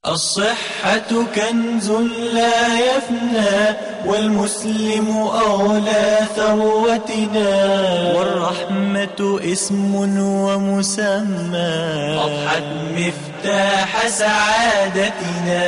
الصحة كنز لا يفنى والمسلم أولى ثروتنا والرحمة اسم ومسمى أضحت مفتاح سعادتنا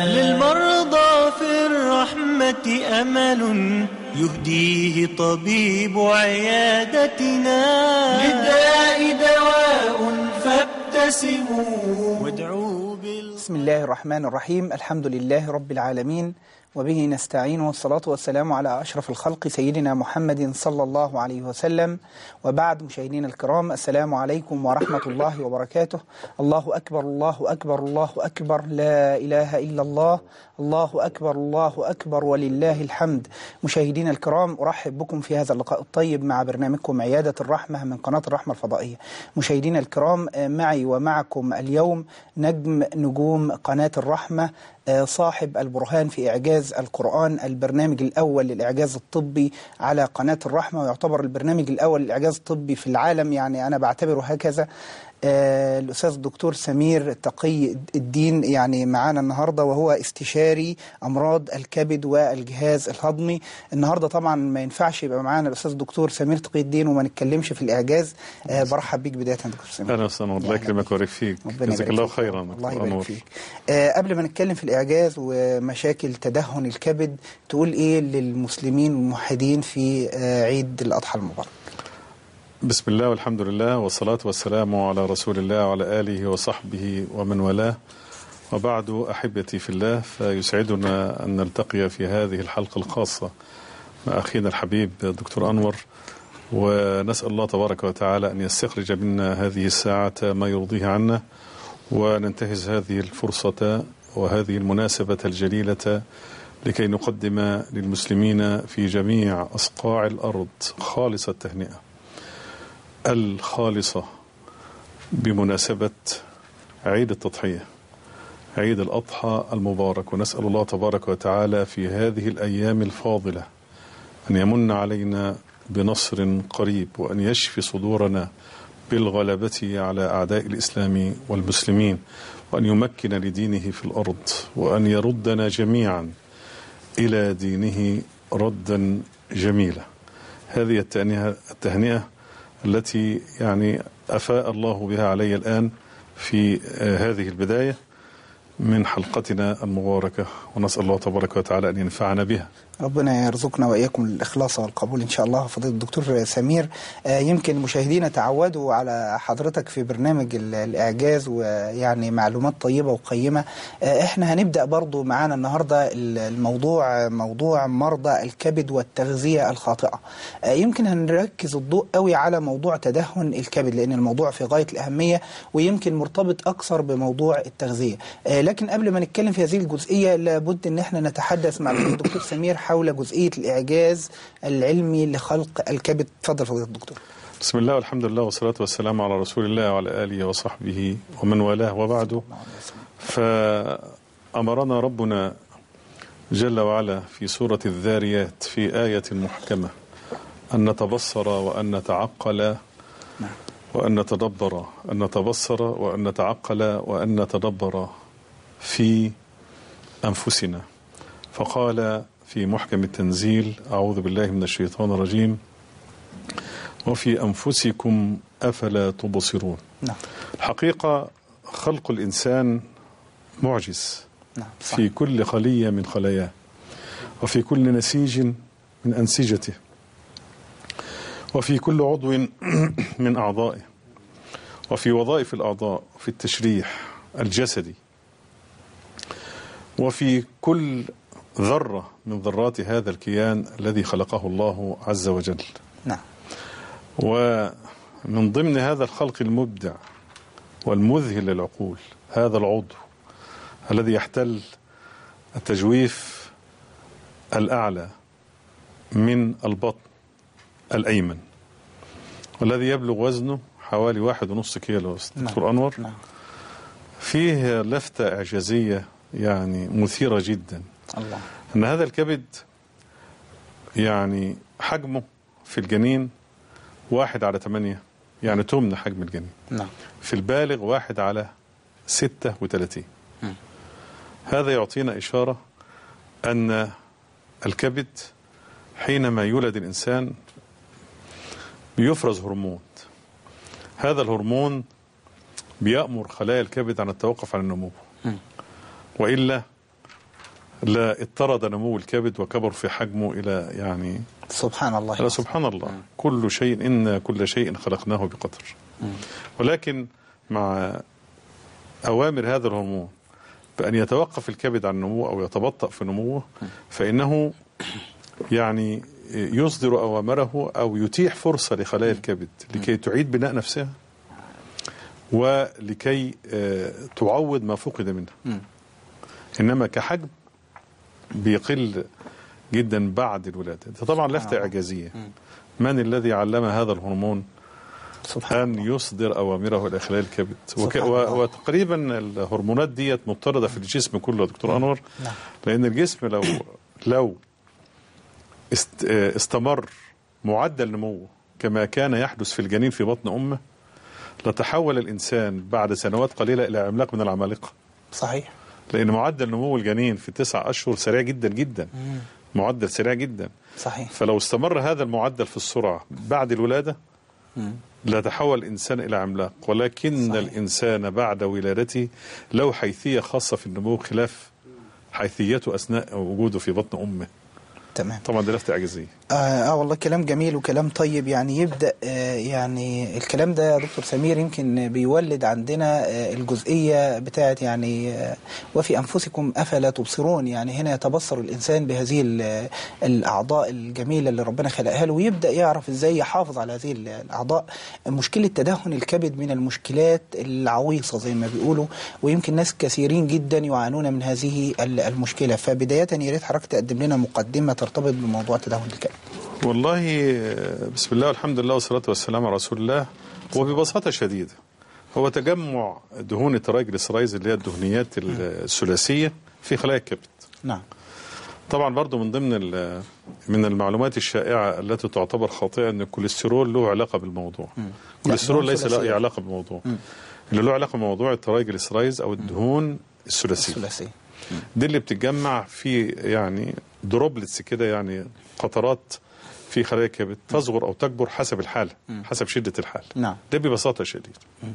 للمرضى في الرحمة أمل يهديه طبيب عيادتنا للداء دواء فابتسموا وادعوا بال بسم الله الرحمن الرحيم الحمد لله رب العالمين وبه نستعين والصلاة والسلام على أشرف الخلق سيدنا محمد صلى الله عليه وسلم وبعد مشاهدينا الكرام السلام عليكم ورحمة الله وبركاته الله أكبر الله أكبر الله أكبر لا إله إلا الله الله أكبر الله أكبر ولله الحمد مشاهدينا الكرام أرحب بكم في هذا اللقاء الطيب مع برنامجكم عيادة الرحمة من قناة الرحمة الفضائية مشاهدينا الكرام معي ومعكم اليوم نجم نجوم قناة الرحمة صاحب البرهان في إعجاز القرآن البرنامج الأول للإعجاز الطبي على قناة الرحمة ويعتبر البرنامج الأول للإعجاز الطبي في العالم يعني أنا بعتبره هكذا آه الأستاذ الدكتور سمير تقي الدين يعني معانا النهاردة وهو استشاري أمراض الكبد والجهاز الهضمي النهاردة طبعا ما ينفعش يبقى معانا الأستاذ الدكتور سمير تقي الدين وما نتكلمش في الإعجاز آه برحب بيك بداية دكتور سمير اهلا وسهلا الله يكرمك ويبارك فيك جزاك الله خيرا الله يبارك فيك آه قبل ما نتكلم في الإعجاز ومشاكل تدهن الكبد تقول إيه للمسلمين والموحدين في آه عيد الأضحى المبارك بسم الله والحمد لله والصلاة والسلام على رسول الله وعلى آله وصحبه ومن والاه وبعد أحبتي في الله فيسعدنا أن نلتقي في هذه الحلقة الخاصة مع أخينا الحبيب الدكتور أنور ونسأل الله تبارك وتعالى أن يستخرج منا هذه الساعة ما يرضيه عنا وننتهز هذه الفرصة وهذه المناسبة الجليلة لكي نقدم للمسلمين في جميع أصقاع الأرض خالص التهنئة الخالصة بمناسبة عيد التضحية عيد الأضحى المبارك ونسأل الله تبارك وتعالى في هذه الأيام الفاضلة أن يمن علينا بنصر قريب وأن يشفي صدورنا بالغلبة على أعداء الإسلام والمسلمين وأن يمكن لدينه في الأرض وأن يردنا جميعا إلى دينه ردا جميلا هذه التهنئة, التهنئة التي يعني أفاء الله بها علي الآن في هذه البداية من حلقتنا المباركة ونسأل الله تبارك وتعالى أن ينفعنا بها ربنا يرزقنا وإياكم الإخلاص والقبول إن شاء الله فضيلة الدكتور سمير يمكن المشاهدين تعودوا على حضرتك في برنامج الإعجاز ويعني معلومات طيبة وقيمة إحنا هنبدأ برضو معانا النهاردة الموضوع موضوع مرضى الكبد والتغذية الخاطئة يمكن هنركز الضوء قوي على موضوع تدهن الكبد لأن الموضوع في غاية الأهمية ويمكن مرتبط أكثر بموضوع التغذية لكن قبل ما نتكلم في هذه الجزئية لابد أن احنا نتحدث مع الدكتور سمير حول جزئية الإعجاز العلمي لخلق الكبد تفضل فضيلة الدكتور بسم الله والحمد لله والصلاة والسلام على رسول الله وعلى آله وصحبه ومن والاه وبعده فأمرنا ربنا جل وعلا في سورة الذاريات في آية محكمة أن نتبصر وأن نتعقل وأن نتدبر أن نتبصر وأن نتعقل وأن نتدبر في أنفسنا فقال في محكم التنزيل أعوذ بالله من الشيطان الرجيم وفي أنفسكم أفلا تبصرون نعم. الحقيقة خلق الإنسان معجز نعم. صح. في كل خلية من خلاياه وفي كل نسيج من أنسجته وفي كل عضو من أعضائه وفي وظائف الأعضاء وفي التشريح الجسدي وفي كل ذرة من ذرات هذا الكيان الذي خلقه الله عز وجل نعم ومن ضمن هذا الخلق المبدع والمذهل للعقول هذا العضو الذي يحتل التجويف الأعلى من البطن الأيمن والذي يبلغ وزنه حوالي واحد ونص كيلو دكتور أنور نعم. فيه لفتة إعجازية يعني مثيرة جدا الله أن هذا الكبد يعني حجمه في الجنين واحد على ثمانية يعني تمن حجم الجنين نعم في البالغ واحد على ستة وثلاثين مم. هذا يعطينا إشارة أن الكبد حينما يولد الإنسان بيفرز هرمون هذا الهرمون بيأمر خلايا الكبد عن التوقف عن النمو وإلا لا اضطرد نمو الكبد وكبر في حجمه إلى يعني سبحان الله لا سبحان الله كل شيء إن كل شيء خلقناه بقدر ولكن مع أوامر هذا الهرمون بأن يتوقف الكبد عن النمو أو يتبطأ في نموه فإنه يعني يصدر أوامره أو يتيح فرصة لخلايا الكبد لكي تعيد بناء نفسها ولكي آه، تعوض ما فقد منها إنما كحجم بيقل جدا بعد الولادة ده طبعا لفتة إعجازية من الذي علم هذا الهرمون سبحان أن يصدر أوامره إلى خلايا الكبد وك... سبحان و... الله. وتقريبا الهرمونات ديت مضطردة في الجسم كله يا دكتور أنور نعم. لأن الجسم لو لو است... آه، استمر معدل نموه كما كان يحدث في الجنين في بطن أمه لتحول الإنسان بعد سنوات قليلة إلى عملاق من العمالقة صحيح لأن معدل نمو الجنين في تسع أشهر سريع جدا جدا معدل سريع جدا صحيح فلو استمر هذا المعدل في السرعة بعد الولادة لا تحول الإنسان إلى عملاق ولكن صحيح. صحيح. الإنسان بعد ولادته له حيثية خاصة في النمو خلاف حيثيته أثناء وجوده في بطن أمه تمام طبعا دي لفتة إعجازية آه, اه والله كلام جميل وكلام طيب يعني يبدا آه يعني الكلام ده يا دكتور سمير يمكن بيولد عندنا آه الجزئيه بتاعت يعني آه وفي انفسكم افلا تبصرون يعني هنا يتبصر الانسان بهذه ال- الاعضاء الجميله اللي ربنا خلقها له ويبدا يعرف ازاي يحافظ على هذه الاعضاء مشكله تدهن الكبد من المشكلات العويصه زي ما بيقولوا ويمكن ناس كثيرين جدا يعانون من هذه ال- المشكله فبدايه يا ريت حضرتك تقدم لنا مقدمه ترتبط بموضوع تدهن الكبد والله آه، بسم الله والحمد لله والصلاة والسلام على رسول الله وببساطة شديدة هو تجمع دهون الترايجليسرايز اللي هي الدهنيات الثلاثية في خلايا الكبد نعم طبعا برضو من ضمن ال- من المعلومات الشائعة التي تعتبر خاطئة أن الكوليسترول له علاقة بالموضوع الكوليسترول دهون ليس له ثلاثية. أي علاقة بالموضوع اللي له علاقة بموضوع الترايجليسرايز أو الدهون الثلاثية الثلاثي دي اللي بتتجمع في يعني دروبلتس كده يعني قطرات في خلايا الكبد تصغر او تكبر حسب الحاله حسب شده الحال نعم. ده ببساطه شديده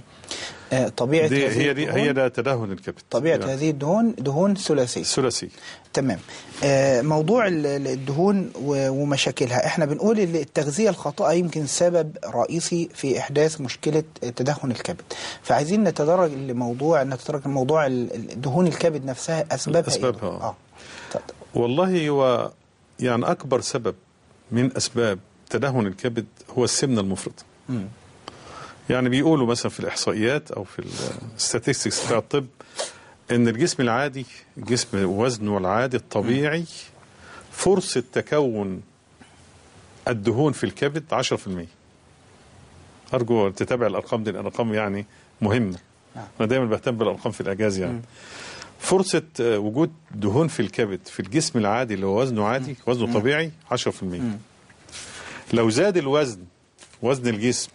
آه طبيعه دي هذه هي دي الدهون- هي ده تدهن الكبد طبيعه يعني هذه الدهون دهون ثلاثيه ثلاثي تمام آه موضوع ال- ال- الدهون و- ومشاكلها احنا بنقول ان التغذيه الخاطئه يمكن سبب رئيسي في احداث مشكله تدهن الكبد فعايزين نتدرج لموضوع نتدرج لموضوع ال- ال- دهون الكبد نفسها اسبابها أسبابها، إيه؟ آه. اه اتفضل. والله هو يعني اكبر سبب من اسباب تدهن الكبد هو السمنه المفرطه مم. يعني بيقولوا مثلا في الاحصائيات او في الستاتستكس بتاع الطب ان الجسم العادي جسم وزنه العادي الطبيعي فرصه تكون الدهون في الكبد 10% ارجو تتابع الارقام دي لان الارقام يعني مهمه نعم. انا دايما بهتم بالارقام في الاعجاز يعني فرصه آه، وجود دهون في الكبد في الجسم العادي اللي هو وزنه عادي وزنه طبيعي 10% لو زاد الوزن وزن الجسم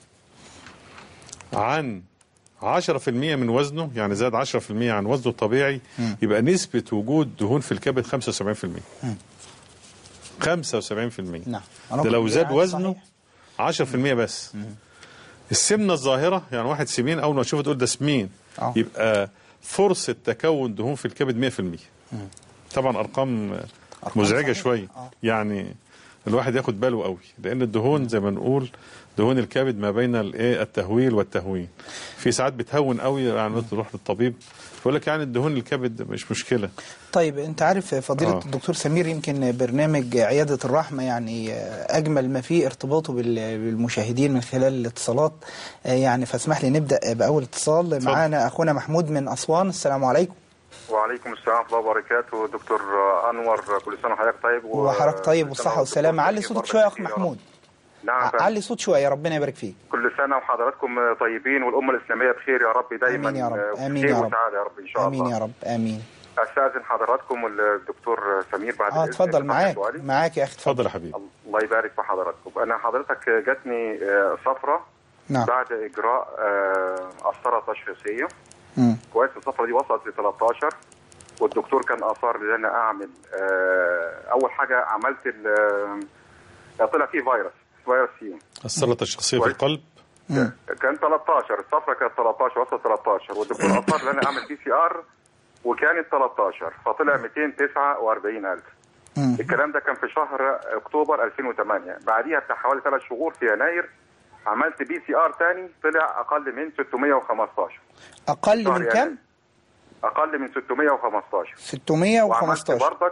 عن 10% من وزنه يعني زاد 10% عن وزنه الطبيعي يبقى نسبة وجود دهون في الكبد 75% 75% نعم ده لو زاد يعني وزنه صحيح. 10% بس السمنة الظاهرة يعني واحد سمين أول ما تشوفه تقول ده سمين آه. يبقى فرصة تكون دهون في الكبد 100% طبعا أرقام أرقام مزعجة صحيحة. شوية آه. يعني الواحد ياخد باله قوي لأن الدهون زي ما نقول دهون الكبد ما بين الايه التهويل والتهوين في ساعات بتهون قوي يعني تروح للطبيب يقول لك يعني الدهون الكبد مش مشكلة طيب انت عارف فضيلة آه. الدكتور سمير يمكن برنامج عيادة الرحمة يعني اجمل ما فيه ارتباطه بال- بالمشاهدين من خلال الاتصالات آه، يعني فاسمح لي نبدأ باول اتصال اتفضل. معانا اخونا محمود من اسوان السلام عليكم وعليكم السلام ورحمه الله وبركاته دكتور انور كل سنه وحضرتك طيب و- وحضرتك طيب كل والصحة سنة والسلامة علي والدكتور صوتك طيب شوية يا اخ وبارك فيك يا محمود رب. نعم فندم. علي صوت شوية ربنا يبارك فيك كل سنه وحضراتكم طيبين والامه الاسلاميه بخير يا رب دايما آمين يا رب. آه، آمين بخير يا رب. وسعاده يا رب ان شاء امين الله يا رب امين استاذن حضراتكم والدكتور سمير بعد اه الإذن اتفضل يتفضل معاك سؤالي. معاك يا اخي اتفضل يا حبيبي الله يبارك في حضراتكم انا حضرتك جاتني آه، صفرة نعم بعد اجراء آه، قسطره تشخيصيه مم. كويس الصفرة دي وصلت ل 13 والدكتور كان اصر ان انا اعمل آه، اول حاجه عملت ال- آه، طلع فيه فيروس فيروس سي السرطة الشخصية في كويس. القلب كان 13 الصفرة كانت 13 وصل 13 والدكتور اصر ان انا اعمل بي سي ار وكانت 13 فطلع 249000 مم. الكلام ده كان في شهر اكتوبر 2008 بعديها بتاع حوالي ثلاث شهور في يناير عملت بي سي ار تاني طلع اقل من 615 اقل شهر من يناير. كام اقل من 615 وعملت 615 برضك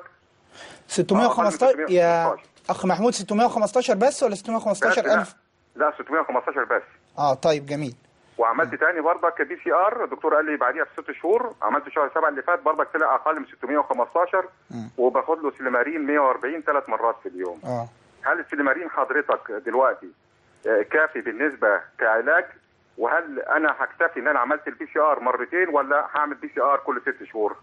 615 يا 615. اخ محمود 615 بس ولا 615 لا الف لا 615 بس اه طيب جميل وعملت تاني برضك بي سي ار الدكتور قال لي بعديها بست شهور عملت شهر سبعة اللي فات برضك طلع اقل من 615 وباخد له سيلمارين 140 ثلاث مرات في اليوم اه هل السيلمارين حضرتك دلوقتي آه، كافي بالنسبه كعلاج وهل انا هكتفي ان انا عملت البي سي ار مرتين ولا هعمل بي سي ار كل ست شهور؟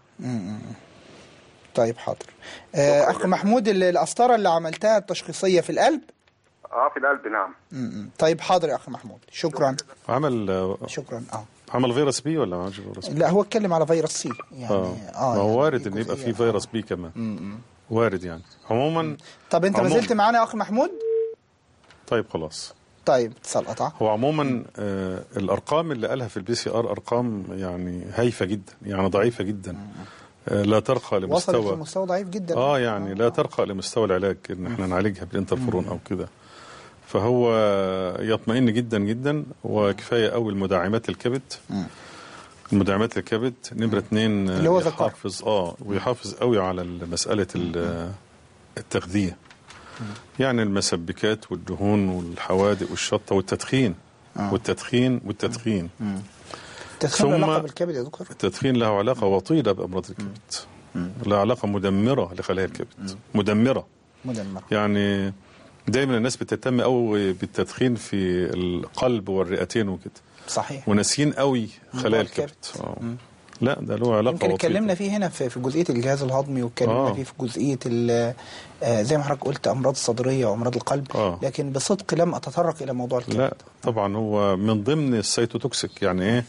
طيب حاضر آه اخ محمود ال- القسطره اللي عملتها التشخيصيه في القلب اه في القلب نعم م-م. طيب حاضر يا اخ محمود شكرا عمل آه، شكرا اه عمل فيروس بي ولا ما عملش فيروس بي؟ لا هو اتكلم على فيروس سي يعني اه اه ما هو يعني وارد ان يبقى جزئية. في فيروس بي كمان وارد يعني عموما طب انت ما عموماً. زلت معانا يا اخ محمود طيب خلاص طيب اتصال قطع هو عموما آه الارقام اللي قالها في البي سي ار ارقام يعني هايفه جدا يعني ضعيفه جدا آه لا ترقى وصلت لمستوى لمستوى ضعيف جدا اه يعني لا ترقى لمستوى العلاج ان احنا نعالجها بالانترفيرون او كده فهو يطمئن جدا جدا وكفايه قوي المداعمات الكبد المداعمات الكبد نمره اثنين اللي هو ذكر. يحافظ اه ويحافظ قوي على مساله ال- التغذيه يعني المسبكات والدهون والحوادق والشطه والتدخين والتدخين والتدخين تدخين ثم- علاقه بالكبد يا دكتور التدخين له علاقه وطيده بامراض الكبد له علاقه مدمره لخلايا الكبد مدمره مدمر يعني دايما الناس بتهتم قوي بالتدخين في القلب والرئتين وكده صحيح وناسيين قوي خلايا الكبد. الكبد آه. لا ده له علاقه يمكن وطيدة. اتكلمنا فيه هنا في في جزئيه الجهاز الهضمي واتكلمنا آه. فيه في جزئيه ال- آه، زي ما حضرتك قلت امراض الصدريه وامراض القلب آه. لكن بصدق لم اتطرق الى موضوع الكبد لا طبعا هو من ضمن السيتوتوكسيك يعني ايه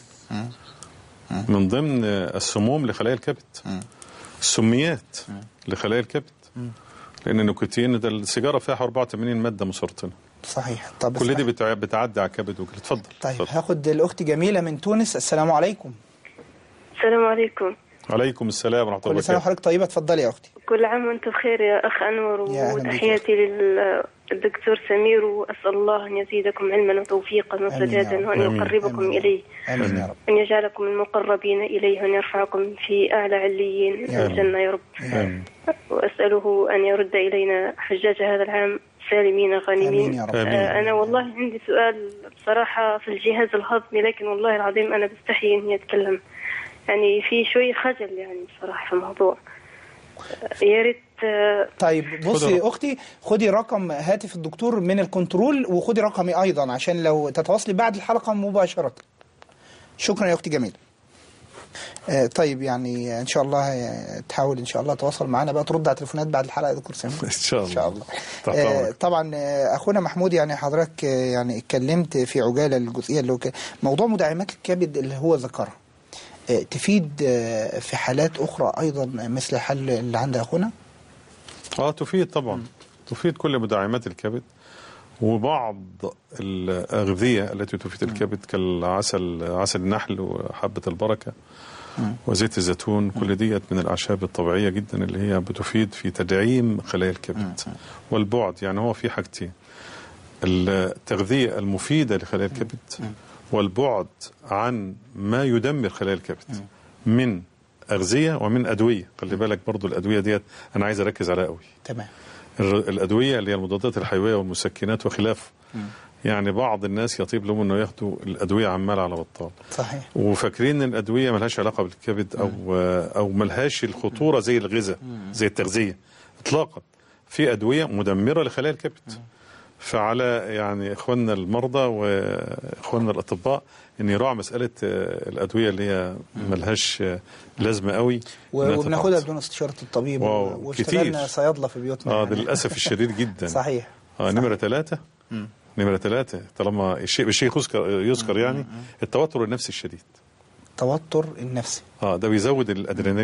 من ضمن السموم لخلايا الكبد السميات لخلايا الكبد لان النيكوتين ده السيجاره فيها 84 ماده مسرطنه صحيح طب كل دي اسمح- بتع- بتعدي على الكبد وكده اتفضل طيب اتفضل. هاخد الاخت جميله من تونس السلام عليكم السلام عليكم عليكم السلام ورحمه الله كل سنه وبركاته وحضرتك طيبه اتفضلي يا اختي كل عام وانتم بخير يا اخ انور يا أهلا بك. وتحياتي للدكتور سمير واسال الله ان يزيدكم علما وتوفيقا آمين يا وسدادا رب. وان آمين. يقربكم آمين. اليه امين يا رب وان يجعلكم المقربين اليه وان يرفعكم في اعلى عليين يا رب. الجنه يا رب آمين. واساله ان يرد الينا حجاج هذا العام سالمين امين غانمين يا رب آمين. آه، أنا والله عندي سؤال بصراحة في الجهاز الهضمي لكن والله العظيم أنا بستحي إني أتكلم يعني في شوي خجل يعني بصراحة في الموضوع آه، يا ريت آه، طيب بصي خدي يا اختي خدي رقم هاتف الدكتور من الكنترول وخدي رقمي ايضا عشان لو تتواصلي بعد الحلقه مباشره شكرا يا اختي جميله آه طيب يعني ان شاء الله آه، تحاول ان شاء الله تواصل معانا بقى ترد على التليفونات بعد الحلقه يا دكتور سامي ان شاء الله ان شاء الله تحت آه أمرك. طبعا آه، اخونا محمود يعني حضرتك آه، يعني اتكلمت في عجاله الجزئيه اللي هو ك- موضوع مداعمات الكبد اللي هو ذكرها آه، تفيد آه، في حالات اخرى ايضا مثل الحل اللي عند اخونا اه تفيد طبعا تفيد كل مداعمات الكبد وبعض الأغذية التي تفيد الكبد كالعسل عسل النحل وحبة البركة وزيت الزيتون كل ديت من الأعشاب الطبيعية جدا اللي هي بتفيد في تدعيم خلايا الكبد والبعد يعني هو في حاجتين التغذية المفيدة لخلايا الكبد والبعد عن ما يدمر خلايا الكبد من أغذية ومن أدوية خلي بالك برضو الأدوية ديت أنا عايز أركز عليها قوي تمام الر- الأدوية اللي هي المضادات الحيوية والمسكنات وخلافه يعني بعض الناس يطيب لهم انه ياخدوا الادويه عمال على بطال صحيح وفاكرين ان الادويه ملهاش علاقه بالكبد او او ملهاش الخطوره زي الغذاء زي التغذيه اطلاقا في ادويه مدمره لخلايا الكبد فعلى يعني اخواننا المرضى واخواننا الاطباء ان يراعوا مساله آه، الادويه اللي هي ملهاش آه، لازمه قوي و- إنها وبناخدها تتعاطى. بدون استشاره الطبيب واو، واشتغلنا كتير. صيادله في بيوتنا اه يعني. ده للاسف الشديد جدا صحيح اه نمرة ثلاثة نمرة ثلاثة طالما الشيء بالشيء يذكر يذكر يعني التوتر النفسي الشديد توتر النفسي اه ده بيزود الادرينالين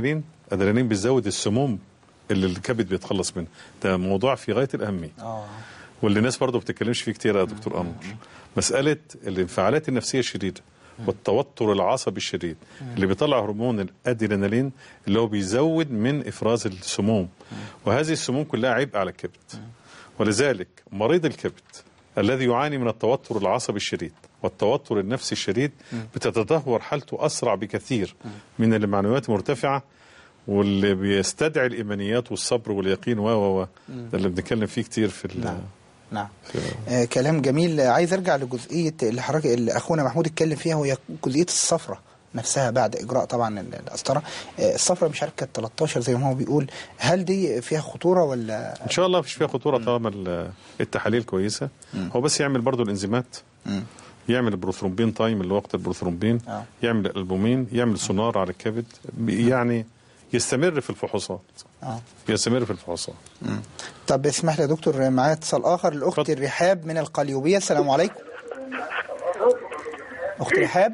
الادرينالين بيزود السموم اللي الكبد بيتخلص منها ده موضوع في غايه الاهميه اه واللي الناس برضه ما بتتكلمش فيه كتير يا دكتور انور مساله الانفعالات النفسيه الشديده والتوتر العصبي الشديد اللي بيطلع هرمون الادرينالين اللي هو بيزود من افراز السموم وهذه السموم كلها عبء على الكبد ولذلك مريض الكبد الذي يعاني من التوتر العصبي الشديد والتوتر النفسي الشديد بتتدهور حالته اسرع بكثير من المعنويات المرتفعه واللي بيستدعي الايمانيات والصبر واليقين و و و ده اللي بنتكلم فيه كتير في ال- نعم نعم آه كلام جميل آه، عايز ارجع لجزئيه اللي حضرتك اللي اخونا محمود اتكلم فيها وهي جزئيه الصفرة نفسها بعد اجراء طبعا ال- القسطره آه الصفرة مش عارف كانت 13 زي ما هو بيقول هل دي فيها خطوره ولا ان شاء الله مفيش فيها خطوره طالما ال- التحاليل كويسه هو بس يعمل برضو الانزيمات مم. يعمل البروثرومبين تايم اللي هو وقت البروثرومبين آه. يعمل الالبومين يعمل سونار على الكبد يعني يستمر في الفحوصات اه يستمر في الفحوصات طب اسمح لي يا دكتور معايا اتصال اخر الاخت اتفضل. الرحاب من القليوبيه السلام عليكم اخت رحاب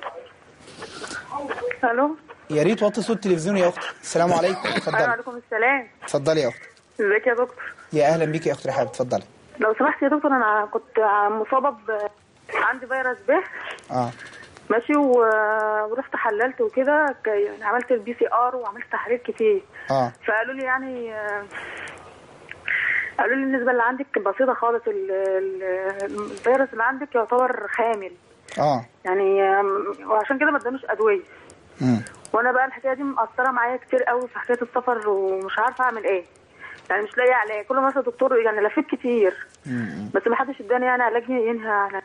الو يا ريت وطي صوت التلفزيون يا اختي السلام عليكم ايوه اتفضلي عليكم السلام اتفضلي يا اختي ازيك يا دكتور يا اهلا بيك يا اخت رحاب اتفضلي لو سمحت يا دكتور انا كنت مصابه ب عندي فيروس ب اه ماشي و... ورحت حللت وكده ك- يعني عملت البي سي ار وعملت تحاليل كتير اه فقالوا لي يعني آه، قالوا لي النسبه اللي عندك بسيطه خالص ال... ال... الفيروس اللي عندك يعتبر خامل اه يعني آم، وعشان كده ما ادانوش ادويه امم وانا بقى الحكايه دي مأثره معايا كتير قوي في حكايه السفر ومش عارفه اعمل ايه يعني مش لاقيه علاج كل ما اسال دكتور يعني لفيت كتير بس ما حدش اداني يعني علاج ينهى على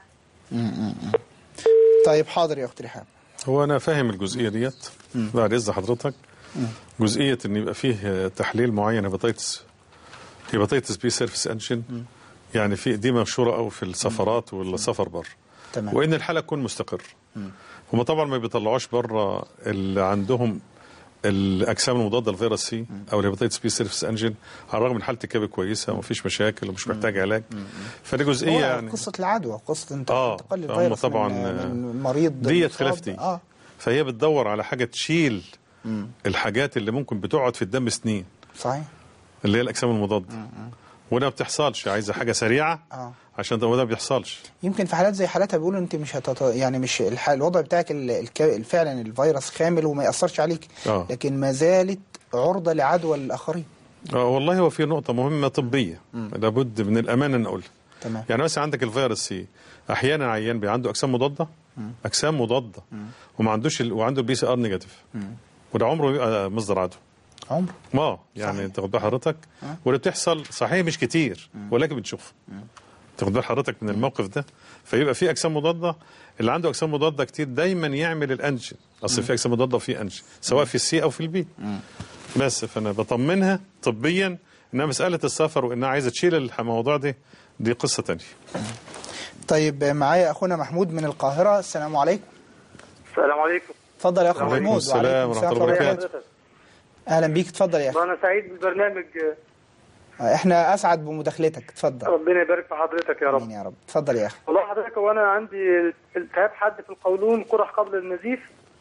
طيب حاضر يا اخت رحاب هو انا فاهم الجزئيه ديت بعد اذن حضرتك جزئيه ان يبقى فيه تحليل معين هيباتيتس هيباتيتس بي سيرفيس انجن يعني في دي مشهوره قوي في السفرات والسفر بره تمام. وان الحاله تكون مستقر هم طبعا ما بيطلعوش بره اللي عندهم الاجسام المضاده لفيروس سي او الهيباتيتس بي سيرفيس انجن على الرغم من حاله الكبد كويسه ومفيش مشاكل ومش محتاج علاج فدي هو جزئيه يعني قصه العدوى قصه انت آه، انتقال هم الفيروس طبعاً، من, من مريض ديت مصاب. خلاف دي اه فهي بتدور على حاجه تشيل الحاجات اللي ممكن بتقعد في الدم سنين صحيح اللي هي الاجسام المضاده وده ما بتحصلش عايزه حاجه سريعه اه عشان ده وده ما بيحصلش يمكن في حالات زي حالاتها بيقولوا انت مش هتط... يعني مش الح... الوضع بتاعك ال... الك... فعلا الفيروس خامل وما ياثرش عليك آه. لكن ما زالت عرضه لعدوى الاخرين آه والله هو في نقطه مهمه طبيه لابد من الامانه ان اقولها تمام يعني مثلا عندك الفيروس سي احيانا عيان بي عنده اجسام مضاده اجسام مضاده وما عندوش ال... وعنده البي سي ار نيجاتيف وده عمره يبقى مصدر عدوى عمره ما يعني صحيح. تاخد بال حضرتك واللي بتحصل صحيح مش كتير ولكن بتشوف تاخد بال حضرتك من الموقف ده فيبقى في اجسام مضاده اللي عنده اجسام مضاده كتير دايما يعمل الانجن اصل في اجسام مضاده وفي انجن سواء في السي او في البي بس فانا بطمنها طبيا انها مساله السفر وانها عايزه تشيل الموضوع دي دي قصه تانية طيب معايا اخونا محمود من القاهره السلام عليكم السلام عليكم اتفضل يا اخ وعليكم محمود السلام ورحمة الله وبركاته. اهلا بيك اتفضل يا اخي انا سعيد بالبرنامج احنا اسعد بمداخلتك اتفضل ربنا يبارك في حضرتك يا رب امين يا رب اتفضل يا اخي والله حضرتك وانا عندي التهاب حاد في القولون قرح قبل النزيف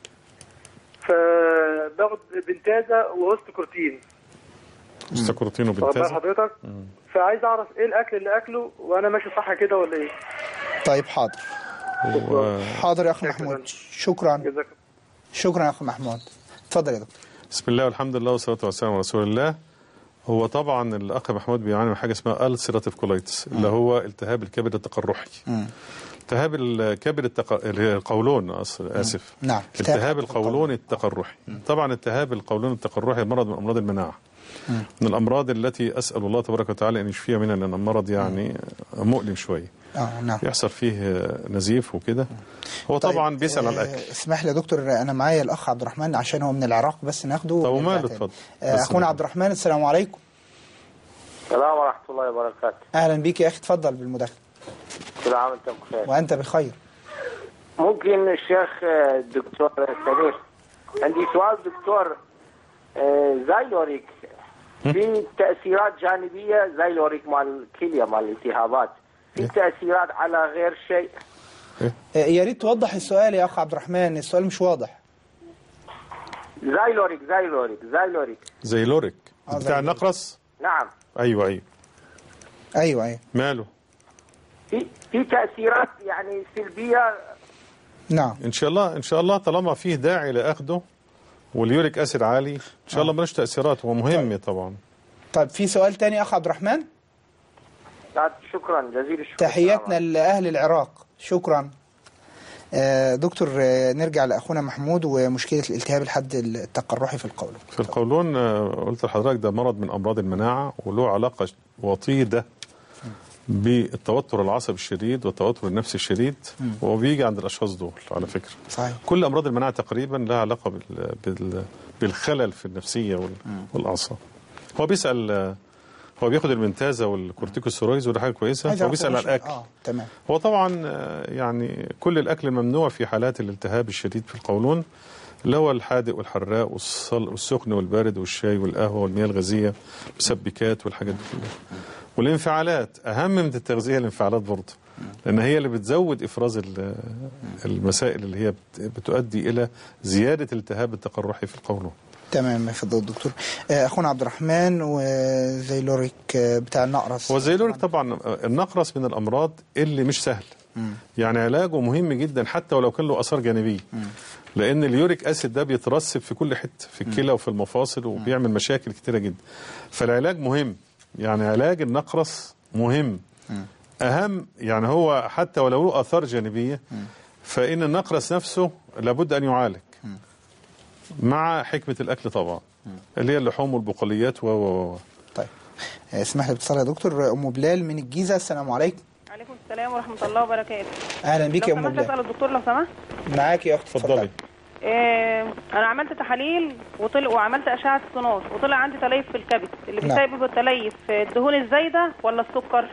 فباخد بنتازا واوستوكورتين استكروتين واخد بال وبنتازا حضرتك فعايز اعرف ايه الاكل اللي اكله وانا ماشي صح كده ولا ايه طيب حاضر و- حاضر يا اخ شكراً. محمود شكرا جزاك شكرا يا اخ محمود اتفضل يا دكتور بسم الله والحمد لله والصلاه والسلام على رسول الله هو طبعا الاخ محمود بيعاني من حاجه اسمها السيراتيف كولايتس اللي هو التهاب الكبد التقرحي التهاب الكبد التق... القولون أص- اسف نعم. التهاب القولون التقرحي طبعا التهاب القولون التقرحي مرض من امراض المناعه من الامراض التي اسال الله تبارك وتعالى ان يشفيها منها لان المرض يعني مؤلم شويه اه نعم يحصل فيه نزيف وكده هو طيب، طبعا بيسال على آه، الاكل اسمح لي يا دكتور انا معايا الاخ عبد الرحمن عشان هو من العراق بس ناخده طب ونرجع وماله، تاني. اتفضل. آه، بس اخونا نرجع. عبد الرحمن السلام عليكم السلام ورحمة الله وبركاته اهلا بيك يا اخي اتفضل بالمداخله كل عام وانتم بخير وانت بخير ممكن الشيخ آه، الدكتور سمير عندي سؤال دكتور آه، زايلوريك في تأثيرات جانبية زايلوريك مال الكلية مال الالتهابات في تأثيرات على غير شيء آه، يا ريت توضح السؤال يا اخ عبد الرحمن السؤال مش واضح زايلوريك زايلوريك زايلوريك زي لوريك آه، زي بتاع لوريك. النقرس نعم ايوه ايوه ايوه ايوه ماله في في تاثيرات يعني سلبيه نعم ان شاء الله ان شاء الله طالما فيه داعي لاخده واليوريك اسيد عالي ان شاء الله ملوش تاثيرات هو مهم طبعا طيب في سؤال تاني اخ عبد الرحمن لا، شكرا جزيل الشكر تحياتنا لاهل العراق شكرا آه، دكتور آه، نرجع لاخونا محمود ومشكله الالتهاب الحد التقرحي في القولون في القولون آه، قلت لحضرتك ده مرض من امراض المناعه وله علاقه وطيده بالتوتر العصبي الشديد والتوتر النفسي الشديد وهو بيجي عند الاشخاص دول على فكره صحيح كل امراض المناعه تقريبا لها علاقه بال... بال... بالخلل في النفسيه وال... والاعصاب هو بيسال آه، هو بياخد المنتازه والكورتيكوستيرويدز وده حاجه كويسه عايز هو أعرف بيسال على إيش- الاكل اه تمام هو طبعا آه، يعني كل الاكل ممنوع في حالات الالتهاب الشديد في القولون اللي هو الحادق والحراق والصل- والسخن والبارد والشاي والقهوه والمياه الغازيه المسبكات والحاجات دي كلها والانفعالات اهم من التغذيه الانفعالات برضه لان هي اللي بتزود افراز ال- المسائل اللي هي بت- بتؤدي الى زياده التهاب التقرحي في القولون تمام اتفضل دكتور آه، اخونا عبد الرحمن وزيلوريك آه، بتاع النقرس هو الزيلوريك طبعا النقرس من الامراض اللي مش سهل يعني علاجه مهم جدا حتى ولو كان له اثار جانبيه لان اليوريك اسيد ده بيترسب في كل حته في الكلى وفي المفاصل وبيعمل مشاكل كتيره جدا فالعلاج مهم يعني علاج النقرس مهم اهم يعني هو حتى ولو له اثار جانبيه فان النقرس نفسه لابد ان يعالج مع حكمه الاكل طبعا اللي هي اللحوم والبقوليات و و و طيب آه، اسمح لي باتصال يا دكتور ام بلال من الجيزه السلام عليكم عليكم السلام ورحمة الله وبركاته اهلا بيك لو يا ام سمحت بلال أسأل الدكتور لو سمحت معاك يا اختي اتفضلي إيه أنا عملت تحاليل وطلع وعملت أشعة سونار وطلع عندي تليف في الكبد اللي نعم. بيسبب التليف الدهون الزايدة ولا السكر؟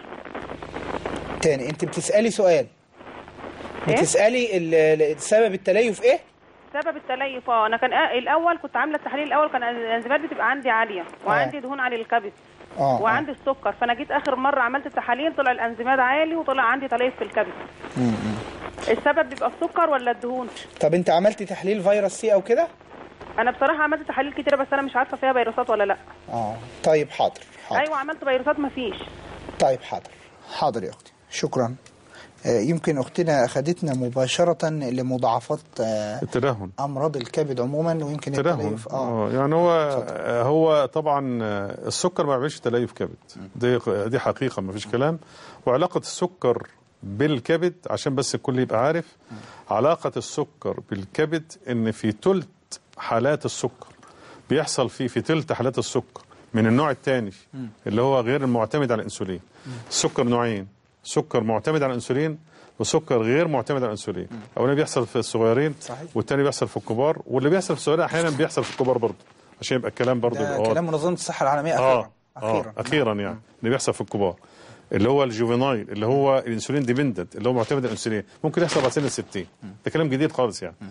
تاني انت بتسالي سؤال إيه؟ بتسالي ال- ال- سبب التليف ايه سبب التليف اه انا كان آ- الاول كنت عامله التحليل الاول كان الانزيمات بتبقى عندي عاليه وعندي دهون على الكبد اه آه. وعندي السكر فانا جيت اخر مره عملت التحاليل طلع الانزيمات عالي وطلع عندي تليف في الكبد م- م. السبب بيبقى السكر ولا الدهون طب انت عملتي تحليل فيروس سي او كده انا بصراحه عملت تحاليل كتيره بس انا مش عارفه فيها فيروسات ولا لا اه طيب حاضر حاضر ايوه عملت فيروسات مفيش طيب حاضر حاضر يا اختي شكرا آه، يمكن اختنا اخذتنا مباشره لمضاعفات آه، التدهن امراض الكبد عموما ويمكن تدهن التليف اه اه يعني هو هو طبعا آه، السكر ما بيعملش تليف كبد دي دي حقيقه ما فيش كلام وعلاقه السكر بالكبد عشان بس الكل يبقى عارف علاقه السكر بالكبد ان في ثلث حالات السكر بيحصل فيه في ثلث حالات السكر من النوع الثاني اللي هو غير المعتمد على الانسولين السكر نوعين سكر معتمد على الانسولين وسكر غير معتمد على الانسولين اولا بيحصل في الصغيرين صحيح. والتاني بيحصل في الكبار واللي بيحصل في الصغيرين احيانا بيحصل في الكبار برضه عشان يبقى الكلام برضه ده يبقى كلام منظمه الصحه العالميه اه اخيرا اخيرا اخيرا يعني اللي بيحصل في الكبار اللي هو الجوفينايل اللي هو الانسولين ديبندنت اللي هو معتمد على الانسولين ممكن يحصل بعد سن ال 60 ده كلام جديد خالص يعني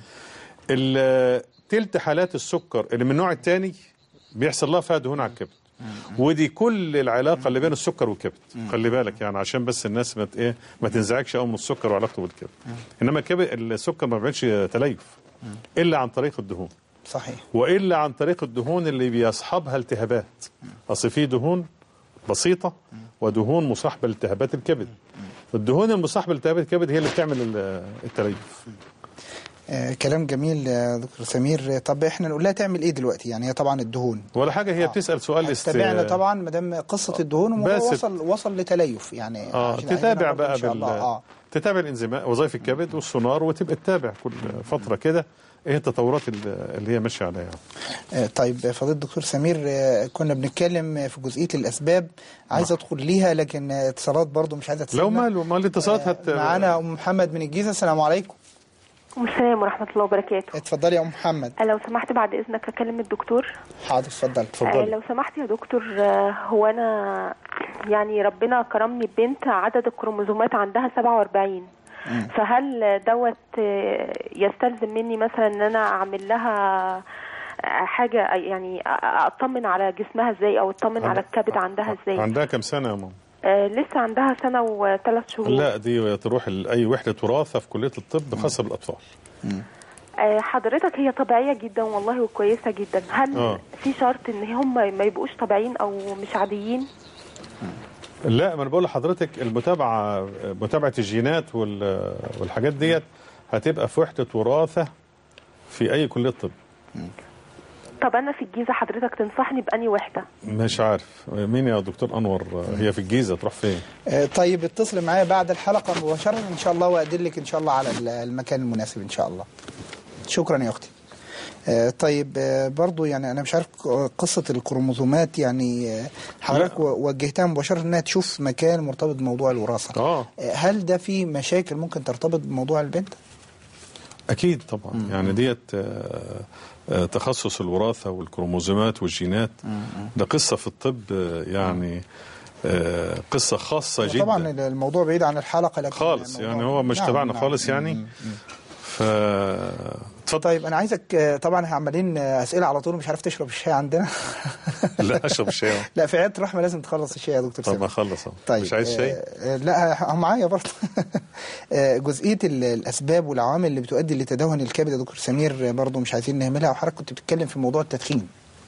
ال- تلت حالات السكر اللي من النوع الثاني بيحصل لها فيها دهون على الكبد ودي كل العلاقه اللي بين السكر والكبد خلي بالك يعني عشان بس الناس ما ت- ايه ما تنزعجش قوي من السكر وعلاقته بالكبد انما الكبد السكر ما بيعملش تليف الا عن طريق الدهون صحيح والا عن طريق الدهون اللي بيصحبها التهابات اصل في دهون بسيطه ودهون مصاحبه لالتهابات الكبد الدهون المصاحبه لالتهابات الكبد هي اللي بتعمل ال- التليف آه كلام جميل يا دكتور سمير آه، طب احنا نقول لها تعمل ايه دلوقتي يعني هي طبعا الدهون ولا حاجه هي بتسال سؤال است- تابعنا طبعا ما دام قصه الدهون الموضوع بس- وصل وصل لتليف يعني اه عشان عايزين تتابع برضه بقى ان شاء بال الله اه تتابع الانزيمات وظائف الكبد والسونار وتبقى تتابع كل فتره كده ايه التطورات اللي اللي هي ماشيه عليها آه، طيب فضيله الدكتور سمير آه، كنا بنتكلم في جزئيه الاسباب عايز ادخل ليها لكن آه، اتصالات برضو مش عايزه لو تسيبنا ماله ما الاتصالات هت معانا ام محمد من الجيزه السلام عليكم السلام ورحمة الله وبركاته اتفضلي يا ام محمد لو سمحت بعد إذنك أكلم الدكتور حاضر اتفضل آه، لو سمحت يا دكتور آه، هو أنا يعني ربنا كرمني ببنت عدد الكروموزومات عندها 47 فهل دوت آه، يستلزم مني مثلا ان انا اعمل لها آه، حاجه يعني أ- اطمن على جسمها ازاي او اطمن على الكبد عندها ازاي عندها كم سنه يا ماما آه لسه عندها سنه وثلاث شهور لا دي تروح لاي وحده وراثه في كليه الطب خاصه بالاطفال آه، حضرتك هي طبيعيه جدا والله وكويسه جدا هل آه. في شرط ان هم ما يبقوش طبيعيين او مش عاديين لا ما انا بقول لحضرتك المتابعه متابعه الجينات وال- والحاجات ديت هتبقى في وحده وراثه في اي كليه طب طب انا في الجيزه حضرتك تنصحني باني وحده مش عارف مين يا دكتور انور هي في الجيزه تروح فين آه، طيب اتصل معايا بعد الحلقة مباشرة إن شاء الله وأدلك إن شاء الله على ال- المكان المناسب إن شاء الله شكرا يا أختي آه، طيب آه، برضو يعني أنا مش عارف ق- قصة الكروموزومات يعني آه، حضرتك و- وجهتها مباشرة إنها تشوف مكان مرتبط بموضوع الوراثة اه آه، هل ده في مشاكل ممكن ترتبط بموضوع البنت؟ اكيد طبعا يعني ديت آه، آه، تخصص الوراثه والكروموزومات والجينات ده قصه في الطب آه، يعني آه، قصه خاصه جدا طبعا الموضوع بعيد عن الحلقة لكن خالص الموضوع- يعني هو مش نعم، تبعنا نعم. خالص يعني ف طيب انا عايزك آه، طبعا احنا عمالين آه، اسئله على طول مش عارف تشرب الشاي عندنا لا اشرب الشاي أهو. لا في عياده الرحمه لازم تخلص الشاي يا دكتور طب سامي ما اخلص أهو. طيب مش عايز شاي آه، آه، لا آه، معايا برضه آه، جزئيه ال- الاسباب والعوامل اللي بتؤدي لتدهن الكبد يا دكتور سمير آه، برضه مش عايزين نهملها وحضرتك كنت بتتكلم في موضوع التدخين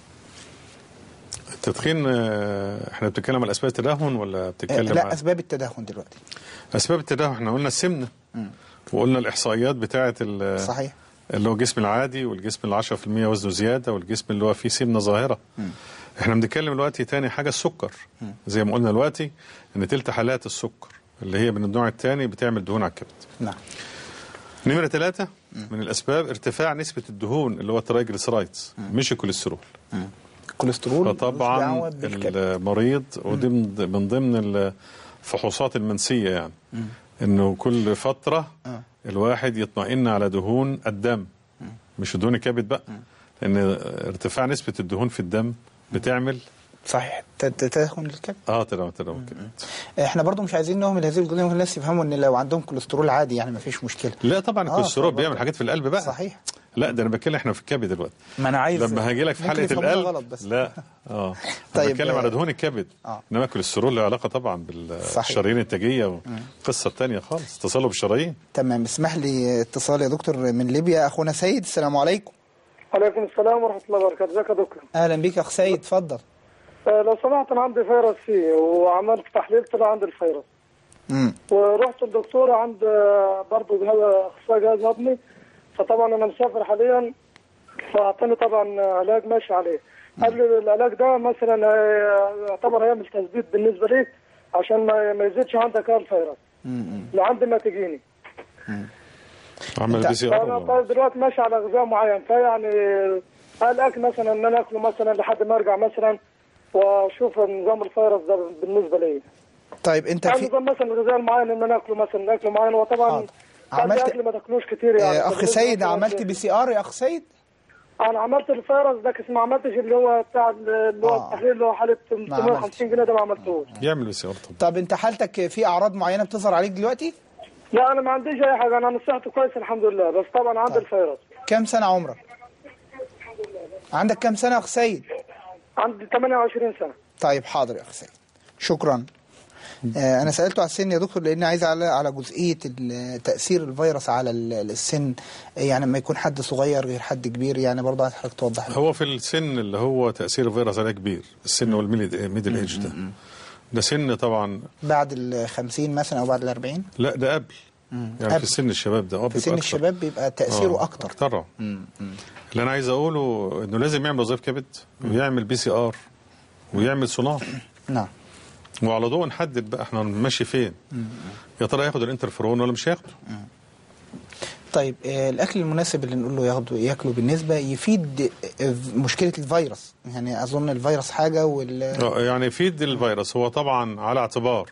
التدخين آه، احنا بنتكلم على اسباب التدهن ولا آه، بتتكلم لا على اسباب التدهن دلوقتي اسباب التدهن احنا قلنا السمنه وقلنا الاحصائيات بتاعه ال- صحيح اللي هو الجسم العادي والجسم اللي 10% وزنه زياده والجسم اللي هو فيه سمنه ظاهره احنا بنتكلم دلوقتي تاني حاجه السكر زي ما قلنا دلوقتي ان تلت حالات السكر اللي هي من النوع الثاني بتعمل دهون على الكبد نعم نمرة ثلاثة من الأسباب ارتفاع نسبة الدهون اللي هو الترايجليسرايدز مش الكوليسترول الكوليسترول فطبعا دعوة بالكبد. المريض وضمن من ضمن الفحوصات المنسية يعني انه كل فترة الواحد يطمئن على دهون الدم مش دهون الكبد بقى لان ارتفاع نسبة الدهون في الدم بتعمل صحيح ت- تدهن الكبد اه تدهن تدهن الكبد احنا برضه مش عايزين نهمل هذه الجزئيه ممكن الناس يفهموا ان لو عندهم كوليسترول عادي يعني ما فيش مشكله لا طبعا آه، الكوليسترول طبعاً. بيعمل حاجات في القلب بقى صحيح لا ده انا بتكلم احنا في الكبد دلوقتي ما انا عايز لما هاجي لك في ممكن حلقه يفهمونا القلب غلط بس لا اه طيب، طيب بتكلم آه، على دهون الكبد آه. انما الكوليسترول له علاقه طبعا صحيح. بالشرايين التاجيه وقصه تانية خالص تصلب الشرايين تمام اسمح لي اتصال يا دكتور من ليبيا اخونا سيد السلام عليكم عليكم السلام ورحمة الله وبركاته ازيك يا دكتور اهلا بيك يا اخ سيد اتفضل آه، لو سمحت انا عندي فيروس سي وعملت تحليل طلع عندي الفيروس امم ورحت الدكتور عند آه، برضه جهاز اخصائي جهاز هضمي فطبعا انا مسافر حاليا فاعطاني طبعا علاج ماشي عليه قال لي العلاج ده مثلا آه، يعتبر هيعمل تثبيت بالنسبه ليك عشان ما ما يزيدش عندك الفيروس لعند ما تجيني عمل أنت- بي سي فانا ار طيب دلوقتي ماشي على غذاء معين فيعني هل اكل مثلا ان انا اكله مثلا لحد ما ارجع مثلا واشوف نظام الفيروس ده بالنسبه لي طيب انت هل في نظام مثلا الغذاء المعين ان انا اكله مثلا اكل معين وطبعا حاضر. بعد عملت- اكل ما تاكلوش كتير يعني آه، اخ فبالنسبة سيد مثلاً عملت بي سي ار يا اخ سيد انا عملت الفيروس ده بس ما عملتش اللي هو بتاع اللي هو آه. التحليل اللي هو حاله 350 جنيه ده ما عملتوش يعمل بي سي ار طبعا طب انت حالتك في اعراض معينه بتظهر عليك دلوقتي لا انا ما عنديش اي حاجه انا صحتي كويس الحمد لله بس طبعا عندي الفيروس كم سنه عمرك عندك كم سنه يا اخ سيد عندي 28 سنه طيب حاضر يا اخ سيد شكرا آه، انا سالته على السن يا دكتور لان عايز على على جزئيه ال- تاثير الفيروس على ال- السن يعني لما يكون حد صغير غير حد كبير يعني برضه عايز حضرتك توضح لي. هو في السن اللي هو تاثير الفيروس عليه كبير السن هو الميدل ايج ده ده سن طبعا بعد ال 50 مثلا او بعد ال 40 لا ده قبل يعني قبل. في سن الشباب ده اه في بيبقى سن أكتر. الشباب بيبقى تاثيره آه، اكتر اكتر آه. اللي انا عايز اقوله انه لازم يعمل وظيفه كبد ويعمل بي سي ار ويعمل سونار نعم وعلى ضوء نحدد بقى احنا ماشي فين يا ترى ياخد الانترفيرون ولا مش هياخده طيب آه، الاكل المناسب اللي نقول له ياخده ياكله بالنسبه يفيد آه، مشكله الفيروس يعني اظن الفيروس حاجه وال آه، يعني يفيد الفيروس هو طبعا على اعتبار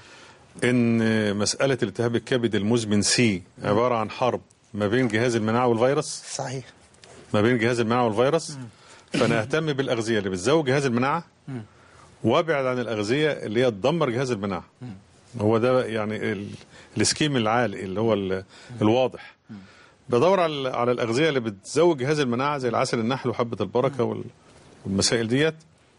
ان مساله التهاب الكبد المزمن سي عباره عن حرب ما بين جهاز المناعه والفيروس صحيح ما بين جهاز المناعه والفيروس فانا اهتم بالاغذيه اللي بتزود جهاز المناعه وابعد عن الاغذيه اللي هي تدمر جهاز المناعه هو ده يعني ال- السكيم العالي اللي هو ال- الواضح بدور على على الاغذيه اللي بتزود جهاز المناعه زي العسل النحل وحبه البركه وال- والمسائل ديت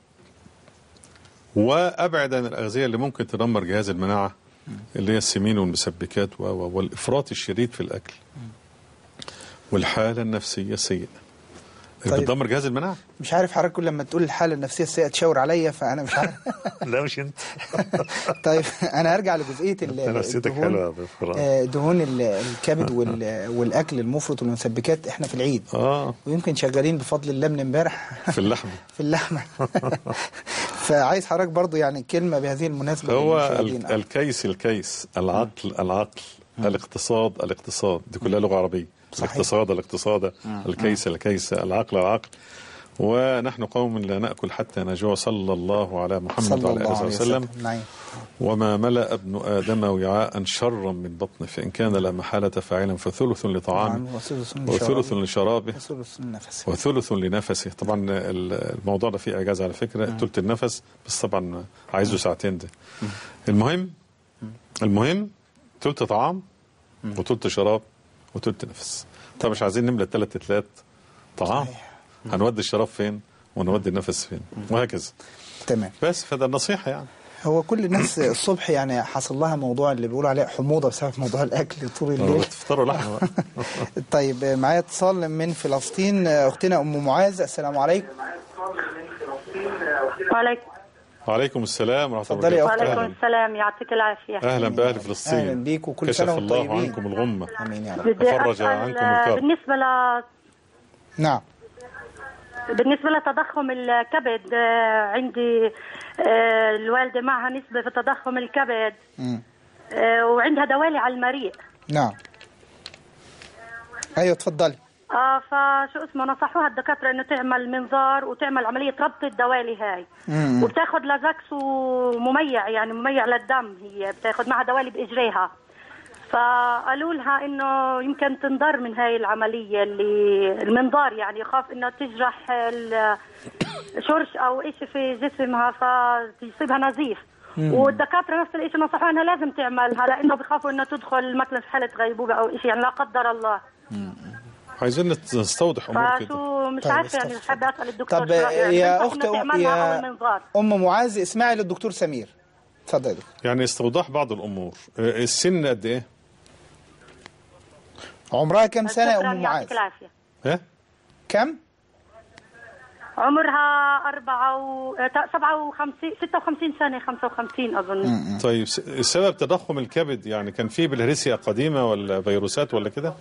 وابعد عن الاغذيه اللي ممكن تدمر جهاز المناعه اللي هي السمين والمسبكات و- و- والافراط الشديد في الاكل والحالة النفسية السيئة طيب. بتدمر جهاز المناعة مش عارف حضرتك كل لما تقول الحاله النفسيه السيئه تشاور عليا فانا مش عارف لا مش انت طيب انا هرجع لجزئيه ال- انت نفسيتك الدهون. حلوة يا فراس. آه، دهون ال- الكبد وال- والاكل المفرط والمسبكات احنا في العيد اه ويمكن شغالين بفضل الله من امبارح في اللحمة في اللحمه فعايز حضرتك برضو يعني كلمه بهذه المناسبه هو للمشاهدين. ال- الكيس الكيس العقل العقل الاقتصاد الاقتصاد دي كلها لغة عربية صحيح. الاقتصاد الاقتصاد الكيس الكيس العقل العقل ونحن قوم لا نأكل حتى نجوع صلى الله على محمد صلى وعلى الله آله عليه وسلم وسلم نعم وما ملأ ابن آدم وعاء شرا من بطنه فإن كان لا محالة فاعلا فثلث لطعامه نعم، وثلث وثلث لشرابه وثلث النفس وثلث لنفسه طبعا ال- الموضوع ده فيه إعجاز على فكرة ثلث النفس بس طبعا عايزه ساعتين ده المهم المهم ثلث طعام وثلث شراب وثلث نفس طب مش عايزين نملى الثلاث تلات طعام صحيح. هنودي الشراب فين ونودي النفس فين وهكذا تمام بس فده النصيحة يعني هو كل الناس الصبح يعني حصل لها موضوع اللي بيقولوا عليه حموضه بسبب موضوع الاكل طول الليل تفطروا لحمة بقى. طيب معايا اتصال من فلسطين اختنا ام معاذ السلام عليكم وعليكم وعليكم السلام ورحمة الله اتفضلي يا وبركاته وعليكم أهلا. السلام يعطيك العافية أهلا بأهل فلسطين أهلا بيك وكل كشف سنة وانتم الله طيبين. عنكم الغمة امين يا رب بدي وفرج أسأل عنكم آه، الكرب بالنسبة ل نعم بالنسبة لتضخم الكبد آه، عندي آه، الوالدة معها نسبة في تضخم الكبد مم. آه، وعندها دوالي على المريء نعم ايوه اتفضلي اه فشو اسمه نصحوها الدكاترة انه تعمل منظار وتعمل عملية ربط الدوالي هاي مم. وبتاخد لازكس ومميع يعني مميع للدم هي بتاخد معها دوالي باجريها فقالوا لها انه يمكن تنضر من هاي العمليه اللي المنظار يعني يخاف انه تجرح ال- شرش او شيء في جسمها فيصيبها نزيف مم. والدكاتره نفس الشيء نصحوها انها لازم تعملها لانه بخافوا انه تدخل مثلا في حاله غيبوبه او شيء يعني لا قدر الله عايزين نت- نستوضح أمور كده فشو مش طيب، عارفه يعني استغفر. بحب اسال الدكتور طب شو رأيه. يعني يا بنصح اخت إنه تعملها او يا المنظار ام معاذ اسمعي للدكتور سمير اتفضلي يعني استوضاح بعض الأمور آه، السن قد إيه؟ عمرها كم سنه يا شكراً، ام معاذ يعطيك العافيه ها؟ كم عمرها أربعة و... تا- سبعة وخمسين ستة وخمسين سنة خمسة وخمسين أظن طيب س- سبب تضخم الكبد يعني كان فيه بالهرسيا قديمة ولا فيروسات ولا كده؟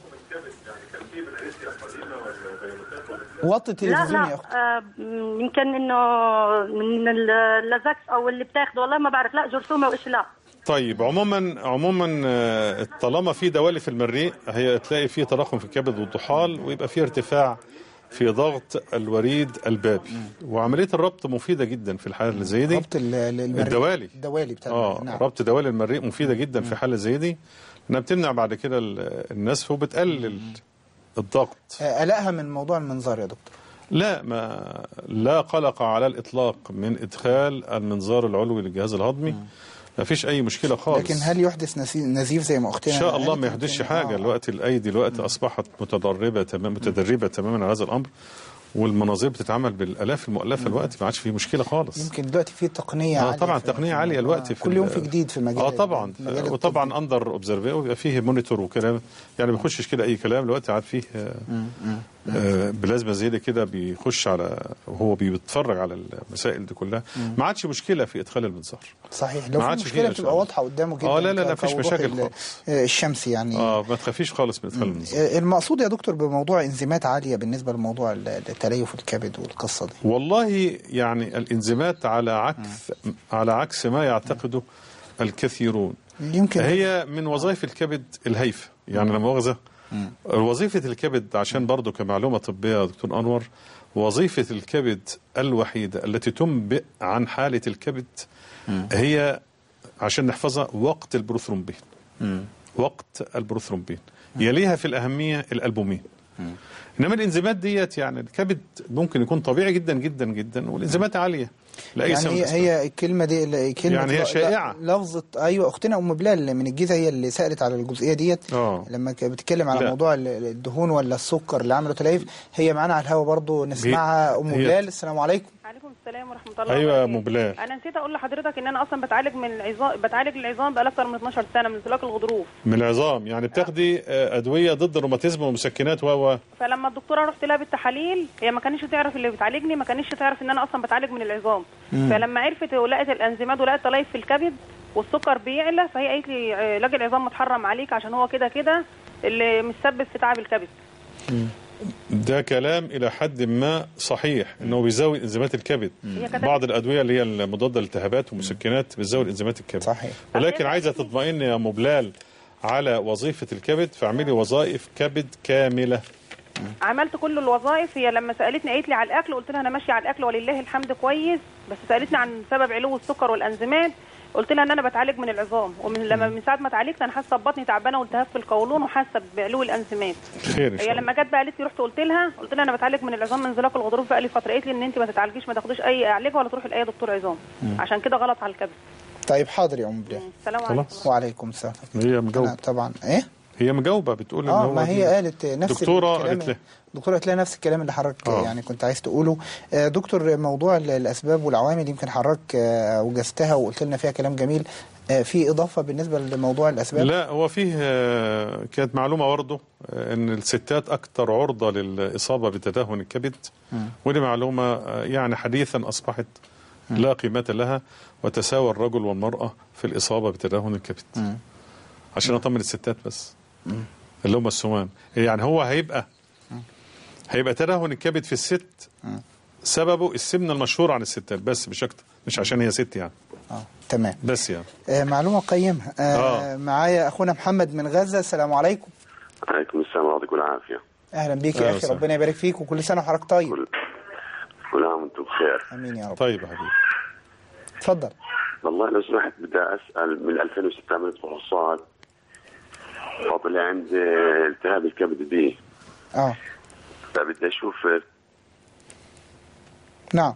وطي لا التلفزيون يا لا اخت آه، م- يمكن إنه من ال- اللازكس أو اللي بتاخده والله ما بعرف لا جرثومة وإيش لا طيب عموما عموما آه، طالما في دوالي في المريء هي تلاقي فيه تضخم في الكبد والطحال ويبقى فيه ارتفاع في ضغط الوريد البابي وعملية الربط مفيدة جدا في الحالة اللي زي دي ربط ال- ال- المريء. الدوالي الدوالي بتاع اه المريء، نعم ربط دوالي المريء مفيدة جدا في حالة زي دي انها بتمنع بعد كده ال- النسف وبتقلل الضغط آه، قلقها من موضوع المنظار يا دكتور لا ما لا قلق على الإطلاق من إدخال المنظار العلوي للجهاز الهضمي ما فيش أي مشكلة خالص لكن هل يحدث نسي- نزيف زي ما اختنا ان شاء الله قالت؟ ما يحدثش يمكن- حاجه آه. الوقت الايدي الوقت اصبحت متدربه تمام متدربه تماما على هذا الامر والمناظير بتتعمل بالالاف المؤلفه الوقت ما عادش فيه مشكله خالص يمكن دلوقتي في تقنيه اه عالية طبعا في- تقنيه عاليه الوقت في كل يوم ال- في جديد في مجال اه طبعا في مجال الطب. وطبعا اندر اوبزرفي وبيبقى فيه مونيتور وكلام يعني ما بيخشش كده اي كلام الوقت عاد فيه آه، آه، بلازما زي ده كده بيخش على وهو بيتفرج على المسائل دي كلها ما عادش مشكله في ادخال المنظار صحيح لو ما في عادش فيه مشكله إن شاء بتبقى الله. واضحه قدامه جدا اه لا لا لا ك- مفيش كوضوح مشاكل ال- خالص آه، الشمس يعني اه ما تخافيش خالص من ادخال المنظار آه، المقصود يا دكتور بموضوع انزيمات عاليه بالنسبه لموضوع ال- التليف الكبد والقصه دي والله يعني الانزيمات على عكس على عكس ما يعتقده الكثيرون يمكن هي من وظائف الكبد الهيفه يعني لا مؤاخذه وظيفه الكبد عشان برضو كمعلومه طبيه يا دكتور انور وظيفه الكبد الوحيده التي تنبئ عن حاله الكبد هي عشان نحفظها وقت البروثرومبين وقت البروثرومبين يليها في الأهمية الألبومين إنما الإنزيمات ديت يعني الكبد ممكن يكون طبيعي جدا جدا جدا والإنزيمات عالية لأي يعني سبب هي, أسباب. هي الكلمه دي ال- كلمه يعني هي ل- شائعة. لفظه ايوه اختنا ام بلال من الجيزه هي اللي سالت على الجزئيه ديت آه. لما كانت بتتكلم على لا. موضوع ال- الدهون ولا السكر اللي عملوا تليف هي معانا على الهوا برضو نسمعها ام هي- بلال السلام عليكم عليكم السلام ورحمه الله ايوه يا وبركاته. ام بلال انا نسيت اقول لحضرتك ان انا اصلا بتعالج من العظام بتعالج العظام بقالي اكتر من 12 سنه من انزلاق الغضروف من العظام يعني بتاخدي آه، ادويه ضد الروماتيزم ومسكنات و و فلما الدكتوره رحت لها بالتحاليل هي ما كانتش تعرف اللي بتعالجني ما كانتش تعرف ان انا اصلا بتعالج من العظام مم. فلما عرفت ولقت الانزيمات ولقت تلايف في الكبد والسكر بيعلى فهي قالت لي علاج العظام متحرم عليك عشان هو كده كده اللي مسبب في تعب الكبد ده كلام الى حد ما صحيح انه بيزود انزيمات الكبد هي كتبت- بعض الادويه اللي هي المضاده للالتهابات والمسكنات بتزود انزيمات الكبد صحيح ولكن عايزه تطمئن يا ام بلال على وظيفه الكبد فاعملي وظائف كبد كامله عملت كل الوظائف هي لما سالتني قالت لي على الاكل قلت لها انا ماشيه على الاكل ولله الحمد كويس بس سالتني عن سبب علو السكر والانزيمات قلت لها ان انا بتعالج من العظام ومن لما من ساعه ما اتعالجت انا حاسه ببطني تعبانه والتهاب في القولون وحاسه بعلو الانزيمات خير ان هي شاء الله لما جت بقى قالت لي رحت قلت لها قلت لها انا بتعالج من العظام من انزلاق الغضروف بقى لي فتره قالت لي ان انت ما تتعالجيش ما تاخديش اي علاج ولا تروحي لاي دكتور عظام مم. عشان كده غلط على الكبد طيب حاضر يا ام بلال السلام عليكم خلاص وعليكم السلام هي مجاوبه طبعا ايه هي مجاوبه بتقول ان اه هو ما هي دي- قالت نفس دكتوره الكلام قالت له دكتوره قالت لها نفس الكلام اللي حضرتك آه. يعني كنت عايز تقوله آه، دكتور موضوع ال- الاسباب والعوامل يمكن حضرتك آه، اوجزتها وقلت لنا فيها كلام جميل آه، في اضافه بالنسبه لموضوع الاسباب لا هو فيه آه، كانت معلومه برضه آه، ان الستات اكثر عرضه للاصابه بتدهن الكبد مم. ودي معلومه آه، يعني حديثا اصبحت لا قيمه لها وتساوى الرجل والمراه في الاصابه بتدهن الكبد مم. عشان اطمن الستات بس مم. اللي هم السمان يعني هو هيبقى هيبقى تدهن الكبد في الست مم. سببه السمنه المشهوره عن الستات بس مش اكتر مش عشان هي ست يعني اه تمام بس يعني آه، معلومه قيمه آه، آه. معايا اخونا محمد من غزه السلام عليكم عليكم السلام ورحمة الله والعافية اهلا بيك أهلا يا اخي وسهلا. ربنا يبارك فيك وكل سنه وحضرتك طيب كل عام وانتم بخير امين يا رب طيب يا حبيبي اتفضل والله لو سمحت بدي أسأل من 2006 عملت فحوصات وطلع عندي التهاب الكبد بي اه فبدي أشوف نعم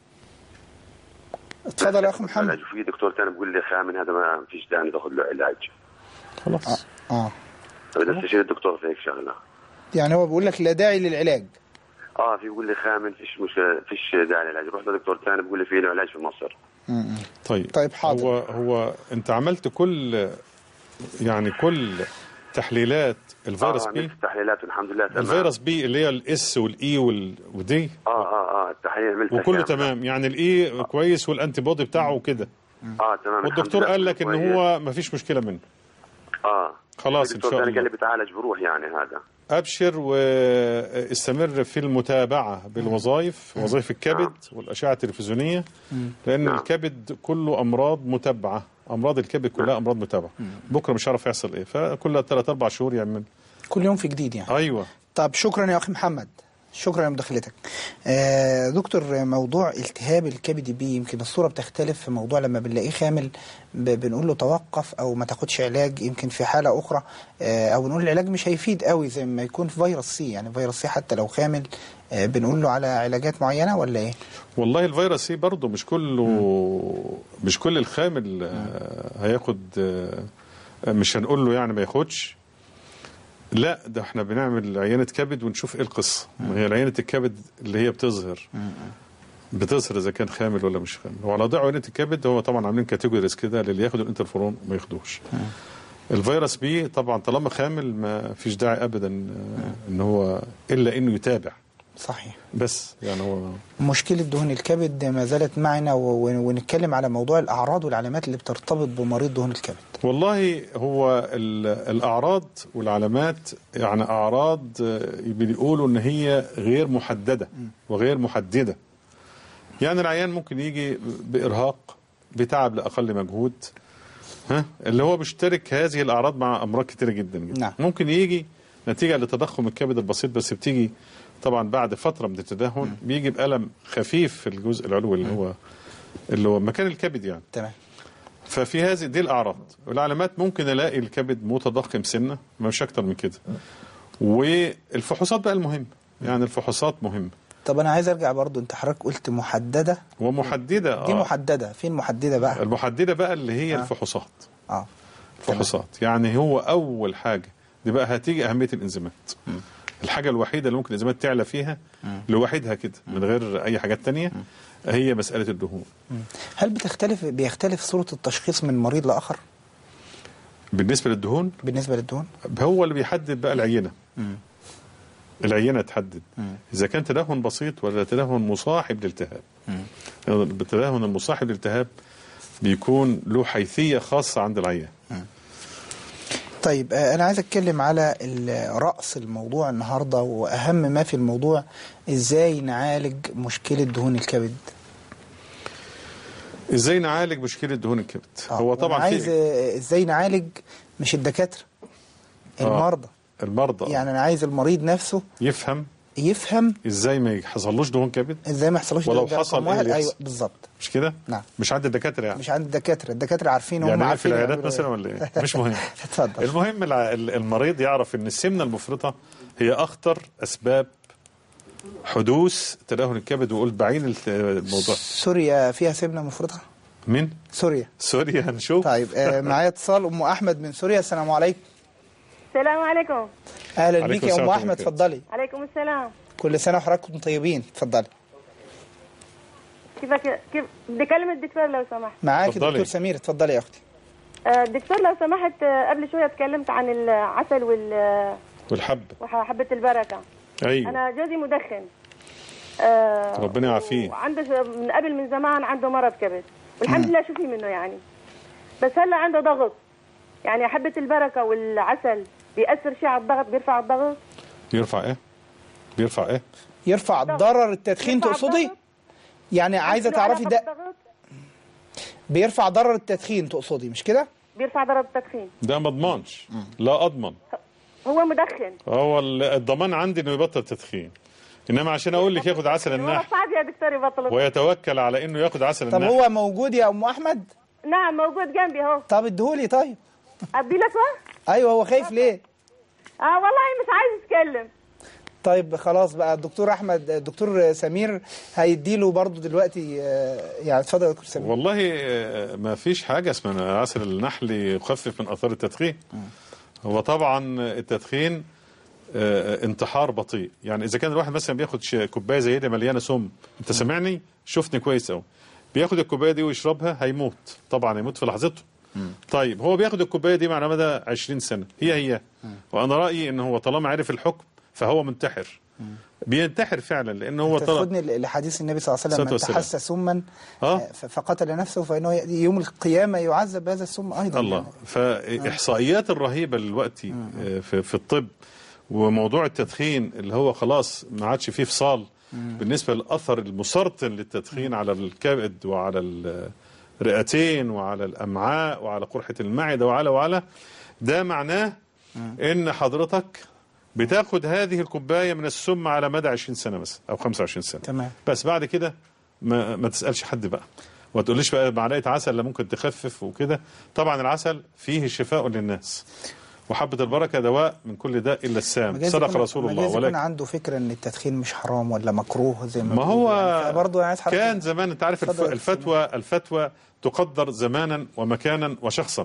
اتفضل يا اخ محمد علاج في دكتور ثاني بيقول لي خامن هذا ما فيش داعي تاخذ له علاج خلاص اه فبدي استشير الدكتور في هيك شغله يعني هو بيقول لك لا داعي للعلاج اه في بيقول لي خامن فيش مش فيش داعي للعلاج رحت لدكتور ثاني بيقول لي في له علاج في مصر م-م. طيب طيب حاضر. هو هو انت عملت كل يعني كل تحليلات الفيروس آه بي عملت التحليلات والحمد لله تمام الفيروس بي اللي هي الاس والاي وال- ودي اه اه اه التحليل عملتها وكله كاملة. تمام يعني الاي كويس والانتي بودي بتاعه كده اه تمام والدكتور الحمد قال لله لك ان كويس. هو ما فيش مشكله منه اه خلاص ان الدكتور شاء ثاني قال الله لي بتعالج بروح يعني هذا ابشر واستمر في المتابعه بالوظائف وظائف الكبد والاشعه التلفزيونيه لان الكبد كله امراض متابعه امراض الكبد كلها امراض متابعه بكره مش عارف يحصل ايه فكل ثلاث اربع شهور يعمل كل يوم في جديد يعني ايوه طب شكرا يا اخي محمد شكرا لمداخلتك آه دكتور موضوع التهاب الكبد بي يمكن الصوره بتختلف في موضوع لما بنلاقيه خامل ب- بنقول له توقف او ما تاخدش علاج يمكن في حاله اخرى آه او نقول العلاج مش هيفيد قوي زي ما يكون في فيروس سي يعني فيروس سي حتى لو خامل آه بنقول له على علاجات معينه ولا ايه والله الفيروس سي برضه مش كله مش كل الخامل آه، هياخد آه، مش هنقول له يعني ما ياخدش لا ده احنا بنعمل عينة كبد ونشوف ايه القصة ما هي عينة الكبد اللي هي بتظهر بتظهر اذا كان خامل ولا مش خامل وعلى ضوء عينة الكبد هو طبعا عاملين كاتيجوريز كده للي ياخد الانترفيرون وما ياخدوش الفيروس بي طبعا طالما خامل ما فيش داعي ابدا آه، ان هو الا انه يتابع صحيح بس يعني هو مشكله دهون الكبد ما زالت معنا و- و- ونتكلم على موضوع الاعراض والعلامات اللي بترتبط بمريض دهون الكبد والله هو ال- الأعراض والعلامات يعني أعراض آه، بيقولوا إن هي غير محددة وغير محددة يعني العيان ممكن يجي بإرهاق بتعب لأقل مجهود ها اللي هو بيشترك هذه الأعراض مع أمراض كتيرة جدا جدا نعم. ممكن يجي نتيجة لتضخم الكبد البسيط بس بتيجي طبعا بعد فترة من التدهن بيجي بألم خفيف في الجزء العلوي اللي هو اللي هو مكان الكبد يعني تمام ففي هذه دي الاعراض والعلامات ممكن الاقي الكبد متضخم سنه مش اكتر من كده والفحوصات بقى المهمه يعني الفحوصات مهمه طب انا عايز ارجع برضو انت حضرتك قلت محدده ومحدده دي آه. محدده فين محدده بقى المحدده بقى اللي هي آه. الفحوصات اه الفحوصات يعني هو اول حاجه دي بقى هتيجي اهميه الانزيمات الحاجه الوحيده اللي ممكن الازمات تعلى فيها لوحدها كده من غير اي حاجات تانية هي مساله الدهون هل بتختلف بيختلف صورة التشخيص من مريض لآخر بالنسبه للدهون بالنسبة للدهون هو اللي بيحدد بقى العينه العينه تحدد اذا كان تدهن بسيط ولا تدهن مصاحب للالتهاب التدهن المصاحب للالتهاب بيكون له حيثيه خاصه عند العيان طيب آه، أنا عايز أتكلم على ال- رأس الموضوع النهاردة وأهم ما في الموضوع إزاي نعالج مشكلة دهون الكبد ازاي نعالج مشكله دهون الكبد هو طبعا أنا عايز في آه، إزاي نعالج مش الدكاترة آه. المرضى المرضى يعني أنا عايز المريض نفسه يفهم يفهم ازاي ما يحصلوش دهون كبد ازاي ما يحصلوش ولو ده- ده حصل رقم ايه واحد. اللي ايوه يحصل؟ بالظبط مش كده نعم. مش عند الدكاتره يعني مش عند الدكاتره الدكاتره عارفين هم يعني أنا في عارفين العيادات يعملوا مثلا إيه. ولا ايه مش مهم اتفضل المهم الع- ال- المريض يعرف ان السمنه المفرطه هي اخطر اسباب حدوث تدهن الكبد وقلت بعين الت- الموضوع سوريا فيها سمنه مفرطه مين سوريا سوريا هنشوف طيب آه معايا اتصال ام احمد من سوريا السلام عليكم السلام عليكم اهلا عليكم بيك يا السلام ام ورحمة احمد الله. اتفضلي عليكم السلام كل سنه وحضراتكم طيبين اتفضلي كيفك كيف بدي اكلم الدكتور لو سمحت معاك اتفضلي. دكتور سمير اتفضلي يا اختي آه، دكتور لو سمحت آه، قبل شويه تكلمت عن العسل وال والحب وحبه البركه ايوه انا جوزي مدخن آه، ربنا يعافيه وعنده ش- من قبل من زمان عنده مرض كبد والحمد لله شوفي منه يعني بس هلا عنده ضغط يعني حبه البركه والعسل بيأثر شيء على الضغط بيرفع الضغط بيرفع ايه بيرفع ايه يرفع ضرر التدخين يرفع تقصدي الضغط؟ يعني عايزه له تعرفي علاقة ده بالضغط؟ بيرفع ضرر التدخين تقصدي مش كده بيرفع ضرر التدخين ده ما اضمنش لا اضمن هو مدخن هو ال- الضمان عندي انه يبطل تدخين انما عشان اقول لك ياخد عسل هو النحل صعب يا دكتور يبطل ويتوكل على انه ياخد عسل طب النحل هو موجود يا ام احمد نعم موجود جنبي اهو طب اديهولي طيب ادي لك اهو ايوه هو خايف ليه اه والله مش عايز يتكلم طيب خلاص بقى الدكتور احمد الدكتور سمير هيديله برضو دلوقتي آه، يعني اتفضل يا دكتور سمير والله آه، ما فيش حاجة اسمها عسل النحل يخفف من آثار التدخين هو طبعا التدخين آه، انتحار بطيء يعني إذا كان الواحد مثلا بياخد ش- كوباية زي دي مليانة سم أنت سامعني شفتني كويس أوي بياخد الكوباية دي ويشربها هيموت طبعا هيموت في لحظته طيب هو بياخد الكوباية دي على مدى 20 سنة هي هي وأنا رأيي إن هو طالما عرف الحكم فهو منتحر بينتحر فعلا لأن هو طلب تاخدني لحديث النبي صلى الله عليه وسلم الصلاة من والسلام. تحسى سما آه. ف- فقتل نفسه فانه يأتي يوم القيامه يعذب بهذا السم ايضا الله فاحصائيات الرهيبه دلوقتي آه، في, في الطب وموضوع التدخين اللي هو خلاص ما عادش فيه فصال بالنسبه للاثر المسرطن للتدخين على الكبد وعلى الرئتين وعلى الامعاء وعلى قرحه المعده وعلى وعلى ده معناه ان حضرتك بتاخد هذه الكوبايه من السم على مدى 20 سنه مثلا او 25 سنه تمام بس بعد كده ما, ما تسالش حد بقى وما تقوليش بقى معلقه عسل اللي ممكن تخفف وكده طبعا العسل فيه شفاء للناس وحبه البركه دواء من كل داء الا السام مجاز صدق يكون- رسول الله مجاز يكون ولكن عنده فكره ان التدخين مش حرام ولا مكروه زي ما ما هو يعني برضه عايز حضرتك- كان زمان انت عارف الف... اتفضل يا الفتوى الفتوى تقدر زمانا ومكانا وشخصا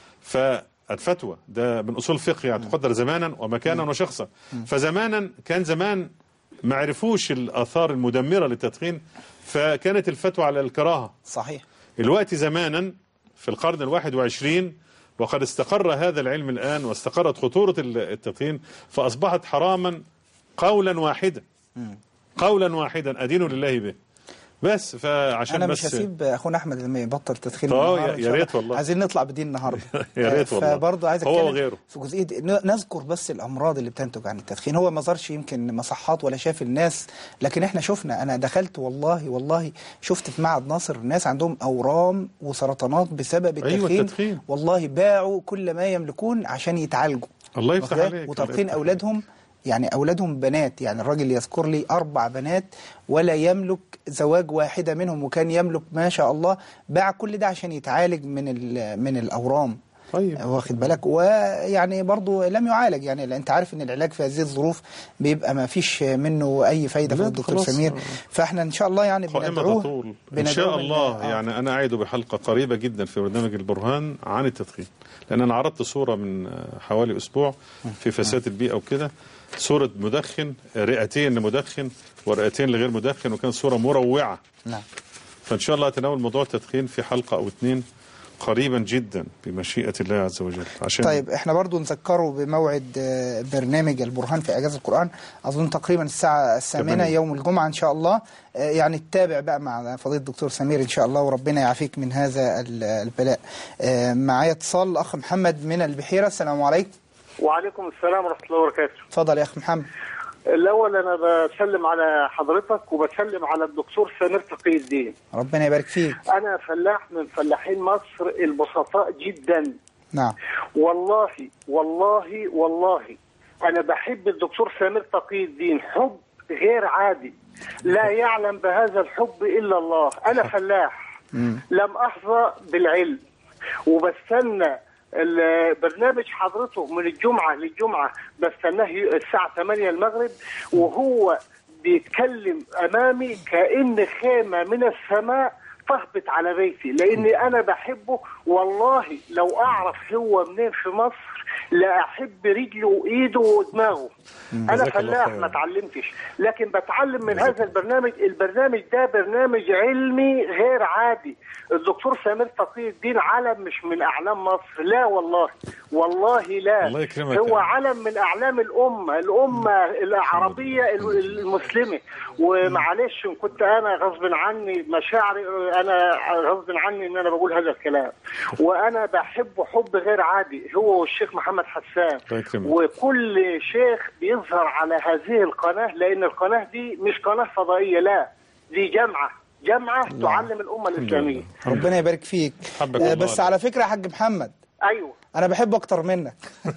فالفتوى ده من اصول الفقه يعني تقدر زمانا ومكانا وشخصا فزمانا كان زمان ما عرفوش الاثار المدمره للتدخين فكانت الفتوى على الكراهه صحيح الوقت زمانا في القرن الواحد وعشرين وقد استقر هذا العلم الآن واستقرت خطورة التدخين فأصبحت حراما قولا واحدا قولا واحدا أدين لله به بس فعشان انا بس مش هسيب اخونا احمد لما يبطل تدخين آه، النهار يا- إن يا شاء ريت الله. والله. عايزين نطلع بدين النهارده يا ريت آه، والله. فبرضه عايز هو اتكلم وغيره. في جزئيه ن- نذكر بس الامراض اللي بتنتج عن التدخين هو ما زارش يمكن مصحات ولا شاف الناس لكن احنا شفنا انا دخلت والله والله شفت في معهد ناصر ناس عندهم اورام وسرطانات بسبب أيوة، التدخين التدخين. والله باعوا كل ما يملكون عشان يتعالجوا الله يفتح واخد بالك؟ عليك وتلقين اولادهم يعني اولادهم بنات يعني الراجل يذكر لي اربع بنات ولا يملك زواج واحده منهم وكان يملك ما شاء الله باع كل ده عشان يتعالج من ال- من الاورام طيب واخد بالك ويعني برضه لم يعالج يعني لأن انت عارف ان العلاج في هذه الظروف بيبقى ما فيش منه اي فايده لا، في الدكتور خلاص. سمير فاحنا ان شاء الله يعني قائمة بندعوه تطول إن بندعوه شاء من- الله آه. يعني أنا أعد بحلقة قريبة جدا في برنامج البرهان عن التدخين لأن أنا عرضت صورة من حوالي أسبوع في فساد البيئة وكده صورة مدخن رئتين لمدخن ورئتين لغير مدخن وكان صورة مروعة نعم فإن شاء الله أتناول موضوع التدخين في حلقة أو اتنين قريبا جدا بمشيئة الله عز وجل عشان طيب احنا برضو نذكره بموعد آه، برنامج البرهان في اعجاز القرآن اظن تقريبا الساعة الثامنة تمام. يوم الجمعة ان شاء الله آه، يعني تتابع بقى مع فضيلة الدكتور سمير ان شاء الله وربنا يعافيك من هذا ال- البلاء آه، معايا اتصال الاخ محمد من البحيرة السلام عليكم وعليكم السلام ورحمة الله وبركاته اتفضل يا اخ محمد الأول أنا بسلم على حضرتك وبسلم على الدكتور سمير تقي الدين ربنا يبارك فيك أنا فلاح من فلاحين مصر البسطاء جدا نعم والله والله والله أنا بحب الدكتور سمير تقي الدين حب غير عادي لا يعلم بهذا الحب إلا الله أنا فلاح لم أحظى بالعلم وبستنى ال- برنامج حضرته من الجمعة للجمعة بستناه الساعة 8 المغرب وهو بيتكلم أمامي كأن خيمة من السماء تهبط على بيتي لأني أنا بحبه والله لو أعرف هو منين في مصر لا أحب رجله وإيده ودماغه أنا جزاك الله فلاح خير. ما اتعلمتش لكن بتعلم من هذا البرنامج البرنامج ده برنامج علمي غير عادي الدكتور سمير تقي الدين علم مش من أعلام مصر لا والله والله لا الله يكرمك هو يا علم من أعلام الأمة الأمة العربية المسلمة ومعلش إن كنت أنا غصب عني مشاعري أنا غصب عني إن أنا بقول هذا الكلام وأنا بحبه حب غير عادي هو والشيخ محمد حسان الله يكرمك. وكل شيخ بيظهر على هذه القناة لأن القناة دي مش قناة فضائية لا دي جامعة جامعة تعلم الأمة الإسلامية ربنا يبارك فيك حبك آه، الله. بس على فكرة يا حاج محمد أيوه انا بحبه اكتر منك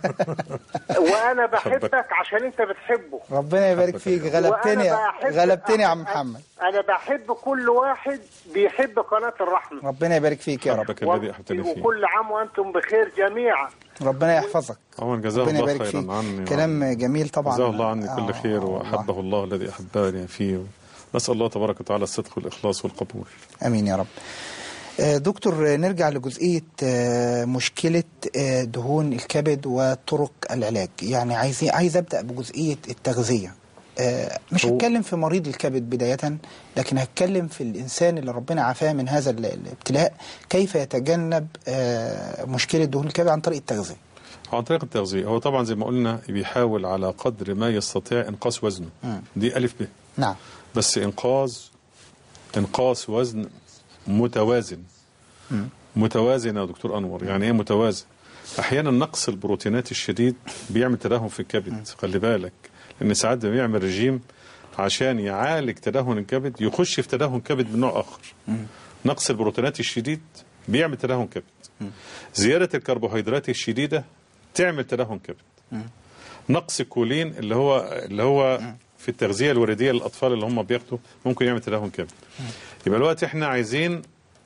وأنا بحبك عشان أنت بتحبه ربنا يبارك فيك غلبتني وأنا بحب- غلبتني يا عم محمد أنا بحب كل واحد بيحب قناة الرحمة ربنا يبارك فيك يا رب حبك الذي أحببتني فيه وكل عام وأنتم بخير جميعا ربنا يحفظك عمر جزاه ربنا الله يبارك خيرا فيك عني كلام جميل طبعا جزاه الله عني آه، كل خير وأحبه الله الذي أحبني فيه نسأل الله تبارك وتعالى الصدق والإخلاص والقبول امين يا رب آه، دكتور آه، نرجع لجزئية آه، مشكلة آه، دهون الكبد وطرق العلاج يعني عايز عايز أبدأ بجزئية التغذية آه، مش هو- هتكلم في مريض الكبد بداية لكن هتكلم في الإنسان اللي ربنا عافاه من هذا ال- الابتلاء كيف يتجنب آه، مشكلة دهون الكبد عن طريق التغذية عن طريق التغذية هو طبعا زي ما قلنا بيحاول على قدر ما يستطيع إنقاص وزنه مم. دي ألف ب نعم بس إنقاذ إنقاص وزن متوازن مم. متوازن يا دكتور أنور يعني إيه متوازن أحيانا نقص البروتينات الشديد بيعمل تدهن في الكبد خلي بالك لأن ساعات ده بيعمل رجيم عشان يعالج تدهن الكبد يخش في تدهن كبد من نوع آخر نقص البروتينات الشديد بيعمل تدهن كبد زيادة الكربوهيدرات الشديدة تعمل تدهن كبد نقص الكولين اللي هو اللي هو في التغذية الوردية للأطفال اللي هم بياخدوا ممكن يعمل تدهن كبد يبقى الوقت احنا عايزين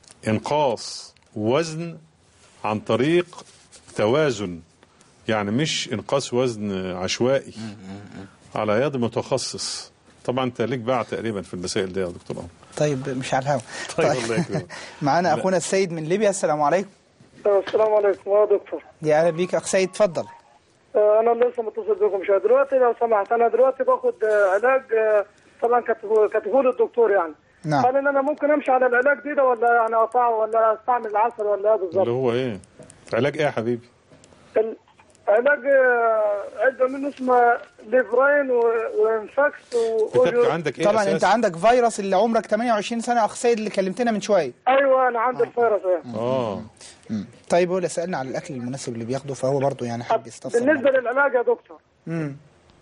انقاص وزن عن طريق توازن يعني مش انقاص وزن عشوائي على يد متخصص طبعا انت ليك باع تقريبا في المسائل دي يا دكتور عمر طيب مش على الهوا طيب الله يكرمك معانا لا. أخونا السيد من ليبيا السلام عليكم السلام عليكم يا دكتور يا أهلا بيك أخ سيد اتفضل آه، انا لسه متصل بكم شويه دلوقتي لو سمحت انا دلوقتي باخد آه، علاج آه، طبعا كاتبه كاتبه لي الدكتور يعني نعم. هل ان انا ممكن امشي على العلاج دي ده ولا يعني اقطعه ولا استعمل العسل ولا ايه بالظبط؟ اللي هو ايه علاج ايه يا حبيبي ال- علاج آه، عده منه اسمه ليفراين و- وانفاكس و بتبقى عندك ايه طبعا أساس؟ انت عندك فيروس اللي عمرك 28 سنه اخ سيد اللي كلمتنا من شويه ايوه انا عندي الفيروس ايه اه طيب هو اللي سالنا على الاكل المناسب اللي بياخده فهو برضه يعني حب يستفسر بالنسبه للعلاج يا دكتور امم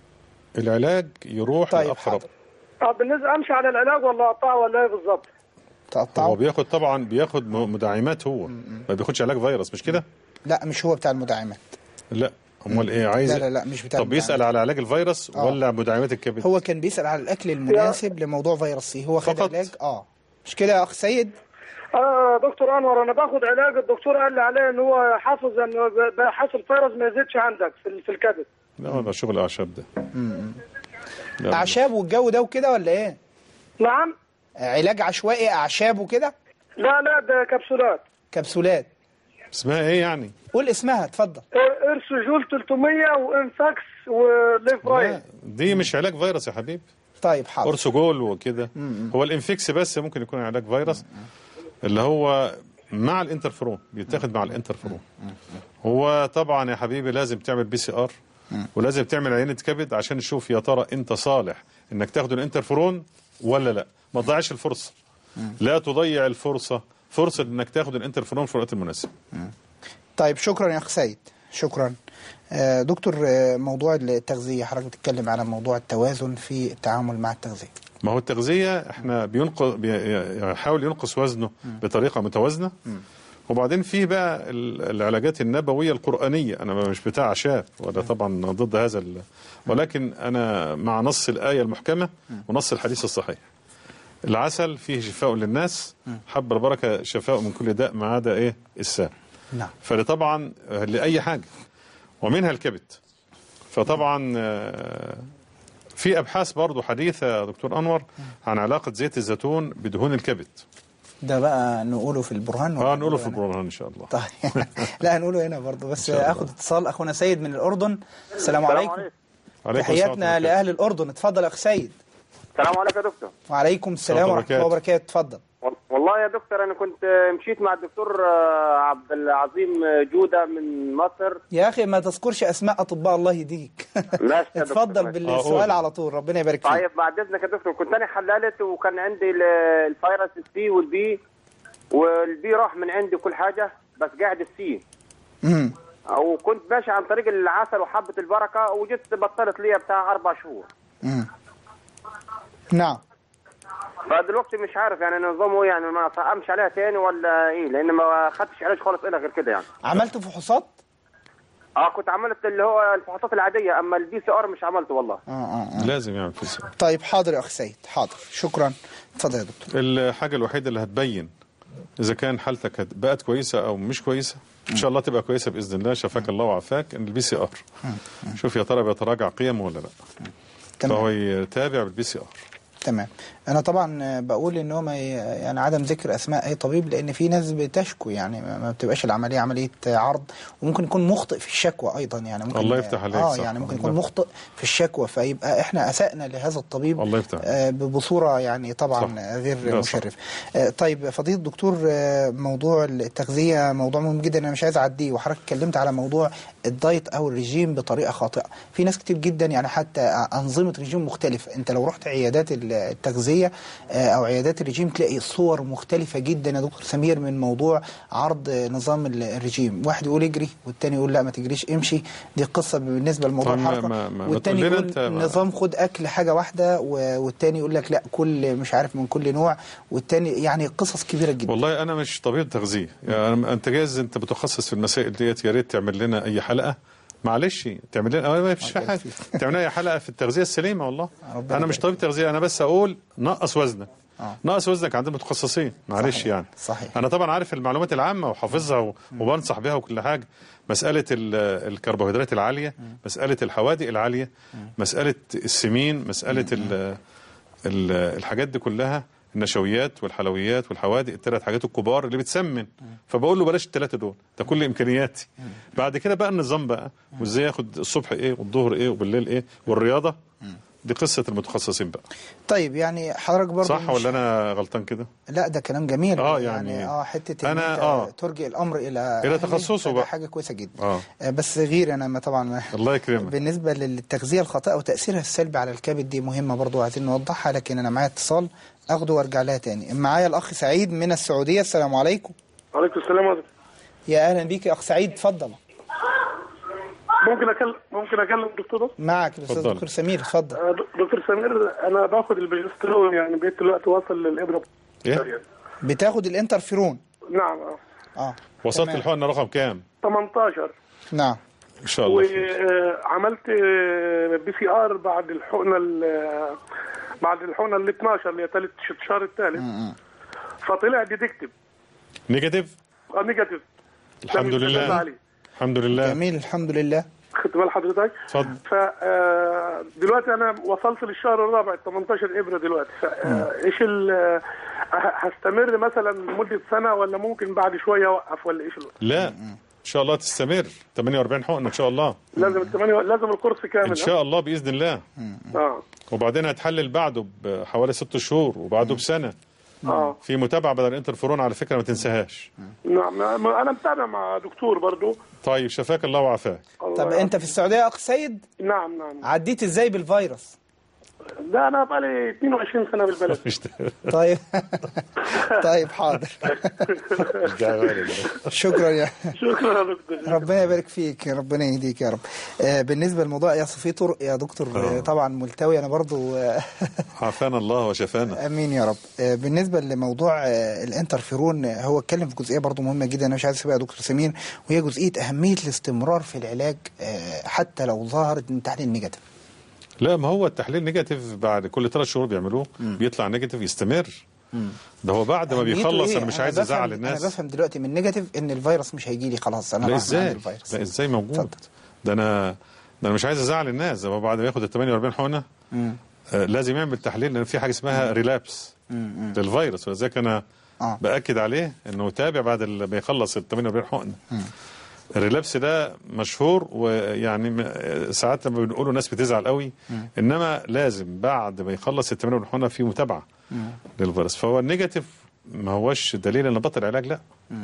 العلاج يروح طيب، لأقرب آه، بالنسبه امشي على العلاج ولا اقطعه ولا ايه بالظبط؟ هو بياخد طبعا بياخد م- مدعمات هو ما بياخدش علاج فيروس مش كده؟ لا مش هو بتاع المدعمات لا امال ايه عايز لا لا لا مش بتاع طب بيسال على علاج الفيروس آه. ولا مدعمات الكبد؟ هو كان بيسال على الاكل المناسب لموضوع فيروس سي هو خد علاج اه مش كده يا اخ سيد اه دكتور انور انا باخد علاج الدكتور قال لي عليه ان هو حافظ ان ب- بحيث الفيروس ما يزيدش عندك في ال- في الكبد لا ده شغل اعشاب ده لا، اعشاب والجو ده وكده ولا ايه نعم علاج عشوائي اعشاب وكده لا لا ده كبسولات كبسولات اسمها ايه يعني قول اسمها اتفضل ارسجول 300 وانفاكس وليف رايت دي مش علاج فيروس يا حبيبي طيب حاضر اورسوجول وكده هو الانفكس بس ممكن يكون علاج فيروس اللي هو مع الانترفيرون بيتاخد مع الانترفيرون هو طبعا يا حبيبي لازم تعمل بي سي ار ولازم تعمل عينه كبد عشان نشوف يا ترى انت صالح انك تاخد الانترفيرون ولا لا ما تضيعش الفرصه لا تضيع الفرصه فرصه انك تاخد الانترفيرون في الوقت المناسب طيب شكرا يا اخ سيد شكرا آه، دكتور آه، موضوع التغذيه حضرتك بتتكلم على موضوع التوازن في التعامل مع التغذيه ما هو التغذيه احنا بينقص بيحاول ينقص وزنه بطريقه متوازنه وبعدين في بقى ال- العلاجات النبويه القرانيه انا مش بتاع عشاء ولا طبعا ضد هذا ال- ولكن انا مع نص الايه المحكمه ونص الحديث الصحيح العسل فيه شفاء للناس حب البركه شفاء من كل داء ما عدا ايه السام نعم فطبعا لاي حاجه ومنها الكبد فطبعا آه، في ابحاث برضو حديثه يا دكتور انور عن علاقه زيت الزيتون بدهون الكبد ده بقى نقوله في البرهان اه نقوله في البرهان ان شاء الله طيب لا هنقوله هنا برضه بس شاء الله. اخد اتصال اخونا سيد من الاردن السلام السلام عليكم عليكم. عليكم تحياتنا السلام لاهل الاردن اتفضل يا اخ سيد السلام عليكم يا دكتور وعليكم السلام السلام ورحمه الله وبركاته اتفضل وال- والله يا دكتور انا كنت مشيت مع الدكتور آه، عبد العظيم جوده من مصر يا اخي ما تذكرش اسماء اطباء الله يهديك ماشي يا دكتور، اتفضل ماشي. بالسؤال على طول ربنا يبارك فيك طيب بعد اذنك يا دكتور كنت انا حللت وكان عندي ال- الفيروس السي والبي والبي راح من عندي كل حاجه بس قاعد السي مم. وكنت ماشي عن طريق العسل وحبه البركه وجيت بطلت لي بتاع اربع شهور مم. نعم فدلوقتي مش عارف يعني نظامه إيه، يعني ما امشي عليها تاني ولا ايه لان ما خدتش علاج خالص الا غير كده يعني عملت فحوصات اه كنت عملت اللي هو الفحوصات العاديه اما البي سي ار مش عملته والله اه اه لازم يعمل في السؤال. طيب حاضر يا اخ سيد حاضر شكرا اتفضل يا دكتور الحاجه الوحيده اللي هتبين اذا كان حالتك هت- بقت كويسه او مش كويسه ان شاء الله تبقى كويسه باذن الله شفاك الله وعافاك ان البي سي ار شوف يا ترى بيتراجع قيمه ولا لا تمام. فهو يتابع بالبي سي ار تمام انا طبعا بقول ان هو ما ي- يعني عدم ذكر اسماء اي طبيب لان في ناس بتشكو يعني ما ما بتبقاش العمليه عمليه عرض وممكن يكون مخطئ في الشكوى ايضا يعني ممكن الله يفتح عليك، اه صح. يعني ممكن الله. يكون مخطئ في الشكوى فيبقى احنا اسأنا لهذا الطبيب الله يفتح عليك. آه، بصوره يعني طبعا صح. غير لا، صح. مشرف آه، طيب فضيله الدكتور آه، موضوع التغذيه موضوع مهم جدا انا مش عايز اعديه وحضرتك اتكلمت على موضوع الدايت او الرجيم بطريقه خاطئه في ناس كتير جدا يعني حتى انظمه رجيم مختلفه انت لو رحت عيادات التغذيه آه، او عيادات الرجيم تلاقي صور مختلفه جدا يا دكتور سمير من موضوع عرض نظام الرجيم واحد يقول اجري والتاني يقول لا ما تجريش امشي دي قصه بالنسبه لموضوع طيب ما- الحركه ما- ما- ما والتاني تقول لنا يقول أنت ما- نظام خد اكل حاجه واحده و- والتاني يقول لك لا كل مش عارف من كل نوع والتاني يعني قصص كبيره جدا والله انا مش طبيب تغذيه يعني انت جايز انت متخصص في المسائل ديت يا ريت تعمل لنا اي حلقه معلش تعمل لنا أو ما فيش حاجه تعمل لنا اي حلقه في التغذيه السليمه والله ربنا انا مش يبارك طبيب تغذيه انا بس اقول نقص وزنك آه. نقص وزنك عند متخصصين معلش صحيح. يعني صحيح. انا طبعا عارف المعلومات العامه وحافظها و- وبنصح بها وكل حاجه مساله ال- الكربوهيدرات العاليه مساله الحوادق العاليه مساله السمين مساله ال- ال- الحاجات دي كلها النشويات والحلويات والحوادق الثلاث حاجات الكبار اللي بتسمن فبقول له بلاش الثلاثه دول ده كل امكانياتي بعد كده بقى النظام بقى وازاي ياخد الصبح ايه والظهر ايه وبالليل ايه والرياضه دي قصه المتخصصين بقى طيب يعني حضرتك برضه صح مش- ولا انا غلطان كده لا ده كلام جميل آه، يعني, يعني اه حته ان أنا- انت آه. ترجع الامر الى إلى أهله، تخصصه فده بقى. حاجه كويسه جدا اه آه، بس غير انا ما طبعا الله يكرمك بالنسبه للتغذيه الخاطئه وتاثيرها السلبي على الكبد دي مهمه برضو عايزين نوضحها لكن انا معايا اتصال اخده وارجع لها تاني معايا الاخ سعيد من السعوديه السلام عليكم وعليكم السلام ورحمة يا اهلا بيك يا اخ سعيد اتفضل ممكن اكلم ممكن اكلم الدكتور ده؟ معك الاستاذ اتفضل. دكتور سمير اتفضل آه، د- دكتور سمير انا باخد البروجسترون يعني بقيت دلوقتي واصل للابره ايه بتاخد الانترفيرون نعم اه اه وصلت تمام. الحقنه رقم كام 18 نعم ان شاء الله خير. وعملت بي سي ار بعد الحقنه ال- بعد الحقنه ال 12 اللي هي ثالث الشهر الثالث فطلع ديتكتيف نيجاتيف اه نيجاتيف الحمد ده مش لله عليه. الحمد لله جميل الحمد لله خدت بال حضرتك اتفضل ف آه، دلوقتي انا وصلت للشهر الرابع 18 ابره دلوقتي فا آه، ايش ال- آه، ه- هستمر مثلا لمده سنه ولا ممكن بعد شويه اوقف ولا ايش الوقت؟ لا ان شاء الله تستمر 48 حقن ان شاء الله لازم الثمانية لازم الكورس كامل ان شاء الله باذن الله اه وبعدين هتحلل بعده بحوالي ست شهور وبعده بسنه اه في متابعه بدل الانترفيرون على فكره ما تنساهاش نعم ما- انا متابع مع دكتور برضو طيب شفاك الله وعافاك طب انت في السعوديه يا اخ سيد نعم نعم عديت ازاي بالفيروس ده انا بقالي 22 سنه بالبلد طيب طيب حاضر شكرا يا شكرا يا دكتور ربنا يبارك فيك ربنا يهديك يا رب آه، بالنسبه للموضوع يا في طرق يا دكتور آه، طبعا ملتوي انا برضو آه، عافانا الله وشفانا امين يا رب آه، بالنسبه لموضوع آه، الانترفيرون آه، هو اتكلم في جزئيه برضو مهمه جدا انا مش عايز اسيبها يا دكتور سمير وهي جزئيه اهميه الاستمرار في العلاج آه، حتى لو ظهرت من تحليل نيجاتيف لا ما هو التحليل نيجاتيف بعد كل ثلاث شهور بيعملوه بيطلع نيجاتيف يستمر ده هو بعد ما أهميته بيخلص إيه؟ انا مش عايز بفهم- ازعل انا الناس بفهم دلوقتي من نيجاتيف ان الفيروس مش هيجي لي خلاص انا لا راح من عند ازاي الفيروس لا ازاي موجود ده انا ده انا مش عايز ازعل الناس ده هو بعد ما ياخد ال 48 حقنه مم. آه، لازم يعمل تحليل لان في حاجه اسمها ريلابس مم. للفيروس ولذلك انا آه. باكد عليه انه يتابع بعد ال- ما يخلص ال 48 حقنه مم. الريلابس ده مشهور ويعني م- ساعات لما بنقوله ناس بتزعل قوي انما لازم بعد ما يخلص ال 48 حقنه في متابعه للفيروس فهو النيجاتيف ما هوش دليل ان بطل علاج لا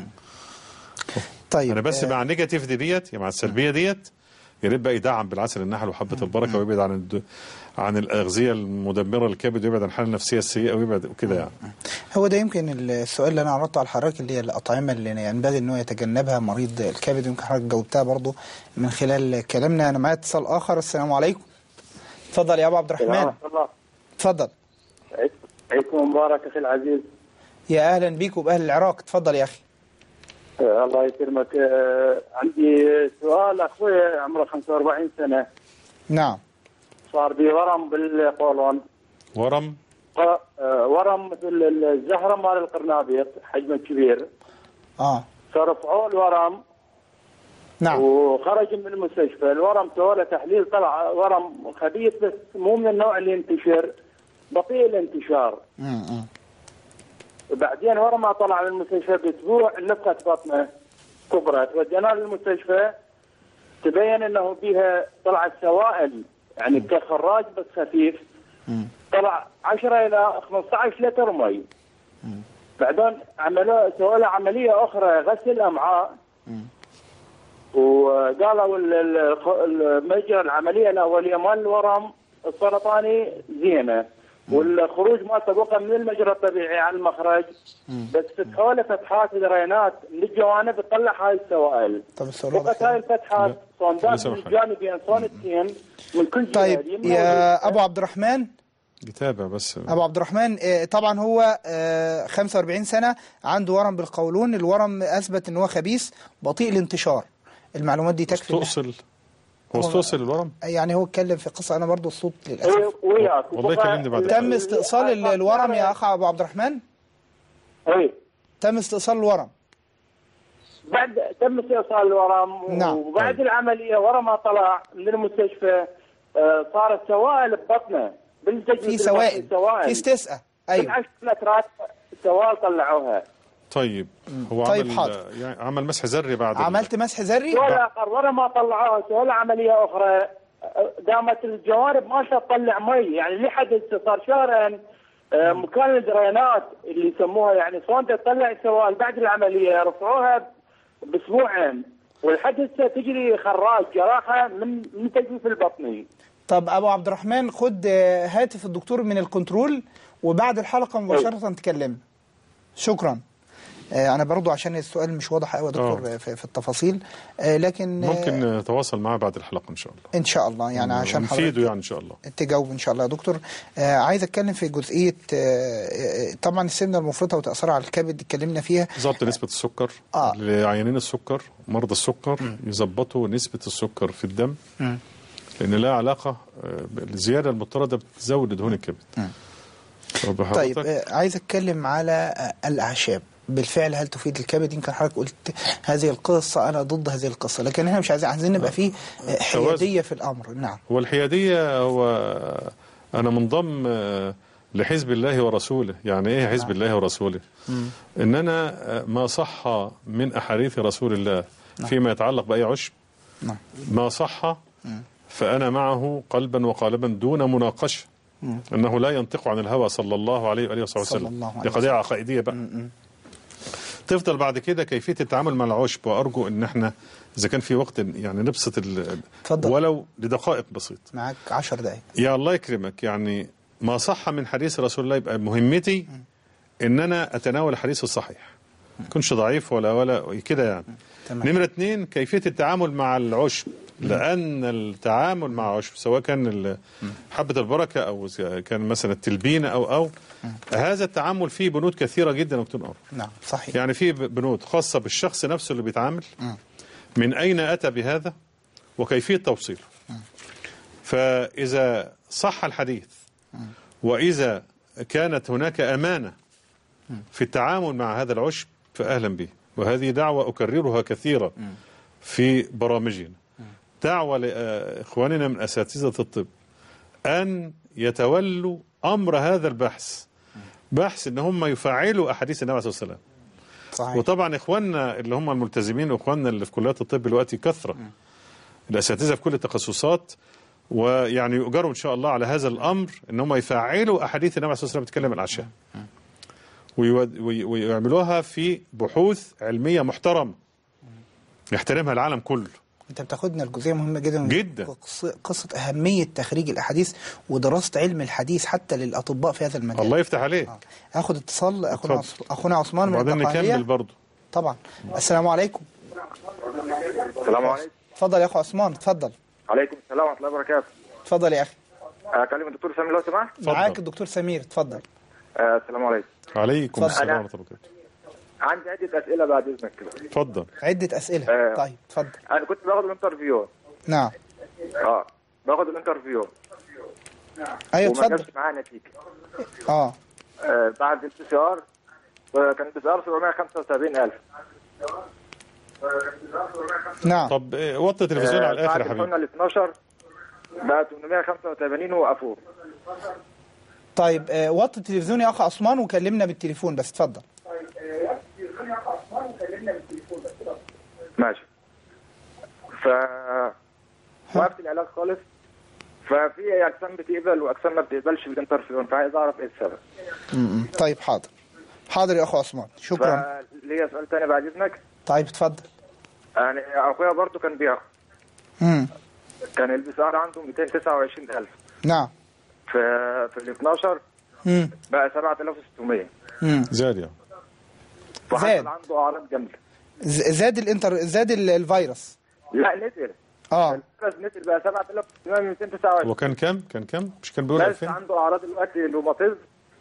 طيب انا بس آه، مع النيجاتيف دي ديت يا مع السلبيه ديت يا ريت بقى يدعم بالعسل النحل وحبه البركه ويبعد عن الد... عن الاغذيه المدمره للكبد ويبعد عن الحاله النفسيه السيئه ويبعد وكده يعني هو ده يمكن السؤال اللي انا عرضته على حضرتك اللي هي الاطعمه اللي ينبغي ان هو يتجنبها مريض الكبد يمكن حضرتك جاوبتها برضو من خلال كلامنا انا معايا اتصال اخر السلام عليكم اتفضل يا ابو عبد الرحمن الله اتفضل عيدكم مبارك اخي العزيز يا اهلا بيك وباهل العراق اتفضل يا اخي آه الله يكرمك آه عندي سؤال اخوي عمره 45 سنه نعم صار بي ورم بالقولون ورم ق- آه ورم مثل الزهره مال القرنابيط حجمه كبير اه فرفعوا الورم نعم وخرج من المستشفى الورم سوى له تحليل طلع ورم خبيث بس مو من النوع اللي ينتشر بطيء الانتشار مم. وبعدين ورا ما طلع من المستشفى باسبوع نفخه بطنه كبرت وديناه للمستشفى تبين انه بيها طلعت سوائل يعني كخراج بس خفيف طلع 10 الى 15 لتر مي بعدين عملوا سووا له عمليه اخرى غسل امعاء وقالوا ال- ال- المجرى العمليه الاوليه مال الورم السرطاني زينه والخروج مالته بقى من المجرى الطبيعي على المخرج بس فتحوا له فتحات درينات من الجوانب تطلع هاي السوائل طب السؤال بقت هاي الفتحات صندات من سمحت. الجانبين صونتين من كل جهه طيب اليمنى يا ابو عبد الرحمن يتابع بس ابو عبد الرحمن آه، طبعا هو آه، 45 سنه عنده ورم بالقولون الورم اثبت ان هو خبيث بطيء الانتشار المعلومات دي تكفي تؤصل هو استوصل الورم يعني هو اتكلم في قصه انا برضو الصوت للاسف إيه، وياك والله كلمني بعد تم استئصال ال- الورم يا اخ ابو عبد الرحمن اي تم استئصال الورم بعد تم استئصال الورم نعم. وبعد العمليه ورا ما طلع من المستشفى آه، صارت سوائل ببطنه بالجسم في سوائل في استسقاء ايوه 10 لترات سوائل طلعوها طيب هو طيب عمل حاضر. يعني عمل مسح ذري بعد ال- عملت مسح ذري ولا اخر ورا ما طلعوها سووا له عمليه اخرى آه، قامت الجوانب مالته تطلع مي يعني لحد هسه صار شهرين آه، مكان الدرينات اللي يسموها يعني صونته تطلع السوائل بعد العمليه رفعوها باسبوعين ولحد هسه تجري خراج جراحه من من تجويف البطني طب ابو عبد الرحمن خد آه، هاتف الدكتور من الكنترول وبعد الحلقه مباشره تكلمنا شكرا آه، انا برضو عشان السؤال مش واضح قوي يا دكتور آه، في في التفاصيل آه، لكن آه، ممكن نتواصل معاه بعد الحلقه ان شاء الله ان شاء الله يعني عشان نفيده حضرتك يعني ان شاء الله تجاوب ان شاء الله يا دكتور آه عايز اتكلم في جزئيه آه آه، طبعا السمنه المفرطه وتاثيرها على الكبد اتكلمنا فيها ضبط نسبة السكر آه. لعيانين السكر مرضى السكر يظبطوا نسبة السكر في الدم لأن لها علاقة آه، الزيادة المضطردة بتزود دهون الكبد طب طيب حضرتك- آه عايز اتكلم على آه الاعشاب بالفعل هل تفيد الكبد يمكن حضرتك قلت هذه القصه انا ضد هذه القصه لكن احنا مش عايزين عايزين نبقى فيه آه، حياديه في الامر نعم هو الحيادية هو أنا منضم آه، لحزب الله ورسوله يعني ايه حزب الله ورسوله ان انا آه، ما صح من احاديث رسول الله فيما يتعلق باي عشب نعم. ما صح فانا معه قلبا وقالبا دون مناقشه مم. انه لا ينطق عن الهوى صلى الله عليه واله وصحبه صلى وسلم الله عليه دي قضيه عقائديه بقى تفضل بعد كده كيفيه التعامل مع العشب وارجو ان احنا اذا كان في وقت يعني نبسط ال- اتفضل. ولو لدقائق بسيط معاك 10 دقائق يا الله يكرمك يعني ما صح من حديث رسول الله يبقى مهمتي ان انا اتناول الحديث الصحيح ما يكونش ضعيف ولا ولا كده يعني تمام. نمرة اتنين كيفية التعامل مع العشب لأن التعامل مع العشب سواء كان ال- حبة البركة أو كان مثلا التلبينة أو أو هذا التعامل فيه بنود كثيرة جدا دكتور أنور نعم صحيح يعني في بنود خاصة بالشخص نفسه اللي بيتعامل من أين أتى بهذا وكيفية توصيله فإذا صح الحديث وإذا كانت هناك أمانة في التعامل مع هذا العشب فأهلا به وهذه دعوة أكررها كثيرا في برامجنا دعوة لإخواننا من أساتذة الطب أن يتولوا أمر هذا البحث بحث ان هم يفعلوا احاديث النبي عليه الصلاه والسلام صحيح وطبعا اخواننا اللي هم الملتزمين واخواننا اللي في كليات الطب دلوقتي كثره الاساتذه في كل التخصصات ويعني يؤجروا ان شاء الله على هذا الامر ان هم يفعلوا احاديث النبي عليه الصلاه والسلام بتتكلم عن العشاء ويود- وي- ويعملوها في بحوث علميه محترمه يحترمها العالم كله انت بتاخدنا الجزئيه مهمه جدا جدا. قص- قصه اهميه تخريج الاحاديث ودراسه علم الحديث حتى للاطباء في هذا المجال الله يفتح عليك اخد اتصال اخونا اتفضل. عث- اخونا عثمان من وبعدين الدقهلية. نكمل برضه طبعا السلام عليكم السلام عليكم اتفضل يا اخو عثمان اتفضل عليكم السلام ورحمه الله وبركاته اتفضل يا اخي اكلم الدكتور سامي لو سمحت معاك الدكتور سمير اتفضل آه، السلام عليكم عليكم اتفضل. السلام ورحمه الله وبركاته عندي عده اسئله بعد اذنك كده اتفضل عده اسئله آه. طيب اتفضل انا كنت باخد الانترفيو نعم اه باخد الانترفيو ايوه وما اتفضل جابش معايا نتيجه اه آه، بعد البي سي ار كان البي سي ار 775000 نعم طب إيه، وطي التلفزيون على الاخر يا بعد حبيبي قلنا ال 12 بقى 885 ووقفوه طيب آه وطي التلفزيون يا اخ عثمان وكلمنا بالتليفون بس اتفضل ماشي ف وقفت العلاج خالص ففي اجسام بتقبل واجسام ما بتقبلش بالانترفيون فعايز اعرف ايه السبب م-م. طيب حاضر حاضر يا اخو عثمان شكرا فليا سؤال تاني بعد اذنك طيب اتفضل يعني اخويا برضو كان بياخد مم. كان البي سي ار عنده 229000 نعم في في ال 12 مم. بقى 7600 مم. زاد يعني فحصل زاد. عنده اعراض جامده ز- زاد الانتر زاد ال- الفيروس لا نزل اه بس نزل بقى 7229 هو كان كام كان كام مش كان بيقول بس 2000 عنده اعراض دلوقتي روماتيزم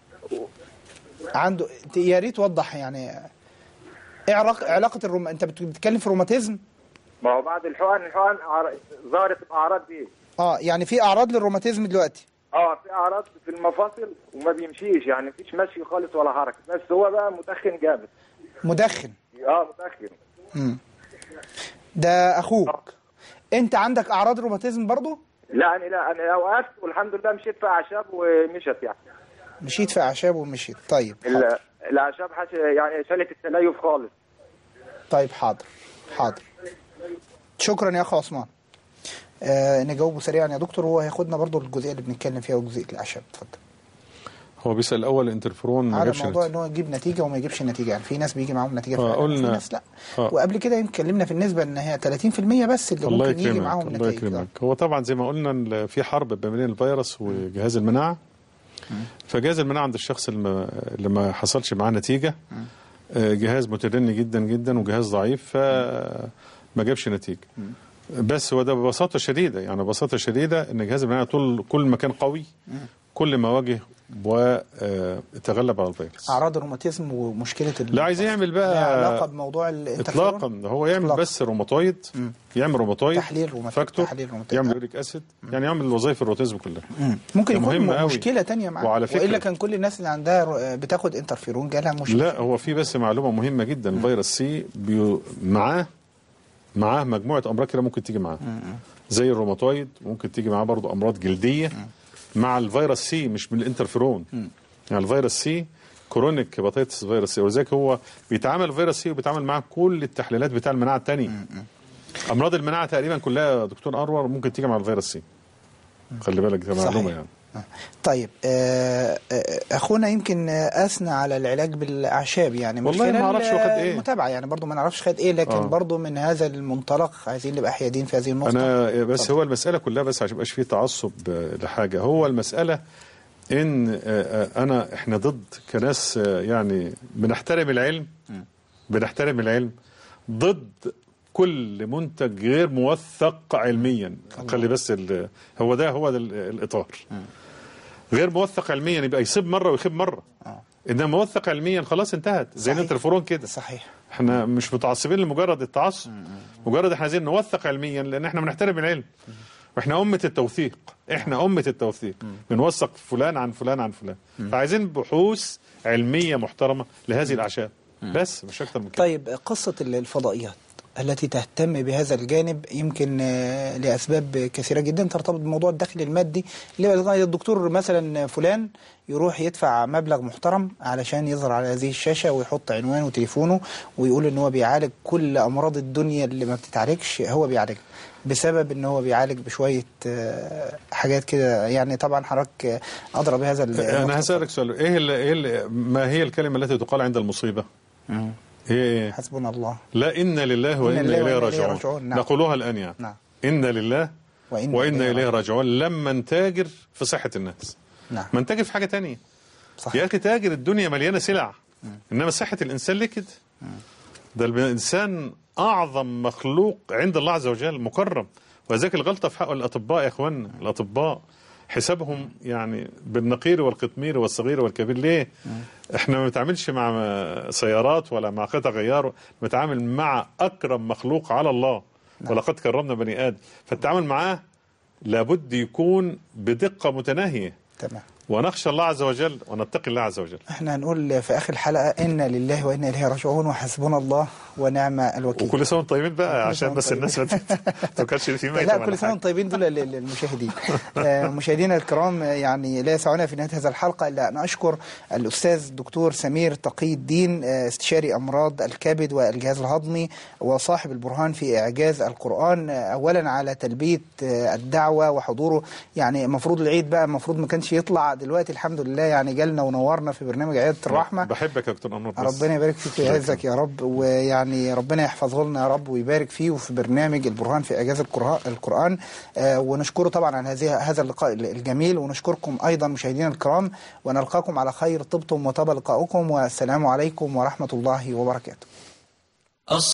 عنده ت- يا ريت توضح يعني ايه علاقه علاقه الروم انت بت- بتتكلم في روماتيزم ما هو بعد الحقن الحقن أعر- ظهرت الاعراض دي اه يعني في اعراض للروماتيزم دلوقتي اه في اعراض في المفاصل وما بيمشيش يعني مفيش مشي خالص ولا حركه بس هو بقى مدخن جامد مدخن اه مدخن مم. ده اخوك انت عندك اعراض روماتيزم برضو لا انا لا انا وقفت والحمد لله مشيت في اعشاب ومشت يعني مشيت في اعشاب ومشيت طيب ال- الاعشاب حش... يعني شالت التليف خالص طيب حاضر حاضر شكرا يا اخو عثمان آه نجاوبه سريعا يا دكتور هو هياخدنا برضو الجزئيه اللي بنتكلم فيها وجزئيه الاعشاب اتفضل هو بيسال الاول الانترفرون ما على جابش موضوع نتيجة. ان هو يجيب نتيجه وما يجيبش نتيجه يعني في ناس بيجي معاهم نتيجه آه، فعلا قلنا- في ناس لا آه. وقبل كده يمكن اتكلمنا في النسبه ان هي 30% بس اللي الله ممكن يجي يكرمك معاهم الله نتائج يكرمك هو طبعا زي ما قلنا ال- في حرب ما بين الفيروس وجهاز المناعه فجهاز المناعه عند الشخص اللي ما, اللي ما حصلش معاه نتيجه آه، جهاز متدني جدا جدا وجهاز ضعيف فما جابش نتيجه بس هو ده ببساطه شديده يعني ببساطه شديده ان جهاز المناعه طول كل ما كان قوي كل ما واجه وتغلب على الفيروس اعراض الروماتيزم ومشكله ال- لا عايز يعمل لها بقى علاقه بموضوع الانترفيرون اطلاقا هو يعمل بس روماتويد يعمل روماتويد تحليل روماتويد فاكتور تحليل روماتويد يعمل يوريك اسيد يعني يعمل وظائف الروتيزم كلها مم. ممكن ده يكون مهم م- قوي. مشكله تانية معاه وعلى فكرة- والا كان كل الناس اللي عندها رو- بتاخد انترفيرون جالها مشكله لا هو في بس معلومه مهمه جدا فيروس سي بيو معاه معاه مجموعه امراض كده ممكن تيجي معاه زي الروماتويد ممكن تيجي معاه برضو امراض جلديه مع الفيروس سي مش من الانترفيرون يعني الفيروس سي كرونيك هيباتيتس فيروس سي ولذلك هو بيتعامل فيروس سي وبيتعامل معاه كل التحليلات بتاع المناعه الثانيه امراض المناعه تقريبا كلها يا دكتور انور ممكن تيجي مع الفيروس سي خلي بالك دي معلومه صحيح. يعني طيب آه، آه، اخونا يمكن آه، اثنى على العلاج بالاعشاب يعني من والله ما خلال، أعرفش هو خد آه، إيه. المتابعه يعني برضو ما نعرفش خد ايه لكن آه. برضو من هذا المنطلق عايزين نبقى حيادين في هذه النقطه انا بس هو المساله كلها بس عشان يبقاش فيه تعصب آه، لحاجه هو المساله ان آه، آه، انا احنا ضد كناس آه، يعني بنحترم العلم بنحترم العلم ضد كل منتج غير موثق علميا خلي بس ال- هو ده هو ده ال- الاطار غير موثق علميا يبقى يصيب مره ويخيب مره انما موثق علميا خلاص انتهت زي التليفون كده صحيح احنا مش متعصبين لمجرد التعصب مجرد احنا عايزين نوثق علميا لان احنا بنحترم العلم واحنا امه التوثيق احنا امه التوثيق بنوثق فلان عن فلان عن فلان فعايزين بحوث علميه محترمه لهذه الاعشاب بس مش اكتر من كده طيب قصة الفضائيات التي تهتم بهذا الجانب يمكن آه، لأسباب كثيرة جدا ترتبط بموضوع الدخل المادي اللي هو الدكتور مثلا فلان يروح يدفع مبلغ محترم علشان يظهر على هذه الشاشة ويحط عنوانه وتليفونه ويقول ان هو بيعالج كل أمراض الدنيا اللي ما بتتعالجش هو بيعالجها بسبب ان هو بيعالج بشوية آه، حاجات كده يعني طبعا حضرتك آه، أدرى بهذا ال- انا هسالك سؤال ايه اللي ايه اللي ما هي الكلمه التي تقال عند المصيبه مم. هي ايه حسبنا الله لا إن لله إن وإنا لله إليه وإنا إليه راجعون راجعون، نعم. نقولوها الآن يعني نعم. إن لله وإنا وإنا إليه إليه راجعون لما نتاجر في صحة الناس نعم ما نتاجر في حاجة تانية صح. يا أخي تاجر الدنيا مليانة سلع إنما صحة الإنسان ليه كده ده الإنسان أعظم مخلوق عند الله عز وجل مكرم وذلك الغلطة في حق الأطباء يا إخواننا الأطباء حسابهم يعني بالنقير والقطمير والصغير والكبير ليه؟ احنا ما بنتعاملش مع سيارات ولا مع قطع غيار بنتعامل مع اكرم مخلوق على الله ولقد كرمنا بني ادم فالتعامل معاه لابد يكون بدقه متناهيه تمام ونخشى الله عز وجل ونتقي الله عز وجل احنا هنقول في اخر الحلقه انا لله وانا اليه راجعون وحسبنا الله ونعم الوكيل وكل سنه وانتم طيبين بقى وكل عشان سنة بس وانتم الناس ما تت- ما تفكرش في ميت لا ولا كل سنه حاجة. وانتم طيبين دول لل- للمشاهدين آه، مشاهدينا الكرام آه، يعني لا يسعنا في نهايه هذه الحلقه الا ان اشكر الاستاذ الدكتور سمير تقي الدين آه، استشاري امراض الكبد والجهاز الهضمي وصاحب البرهان في اعجاز القران آه، اولا على تلبيه آه، الدعوه وحضوره يعني المفروض العيد بقى المفروض ما كانش يطلع دلوقتي الحمد لله يعني جالنا ونورنا في برنامج عياده الرحمه بحبك يا دكتور انور بس. ربنا يبارك فيك ويعزك يا رب ويعني ربنا يحفظه لنا يا رب ويبارك فيه وفي برنامج البرهان في اعجاز القرآن, القرآن آه ونشكره طبعا على هذه هذا اللقاء الجميل ونشكركم ايضا مشاهدينا الكرام ونلقاكم على خير طبتم وطاب لقاؤكم والسلام عليكم ورحمه الله وبركاته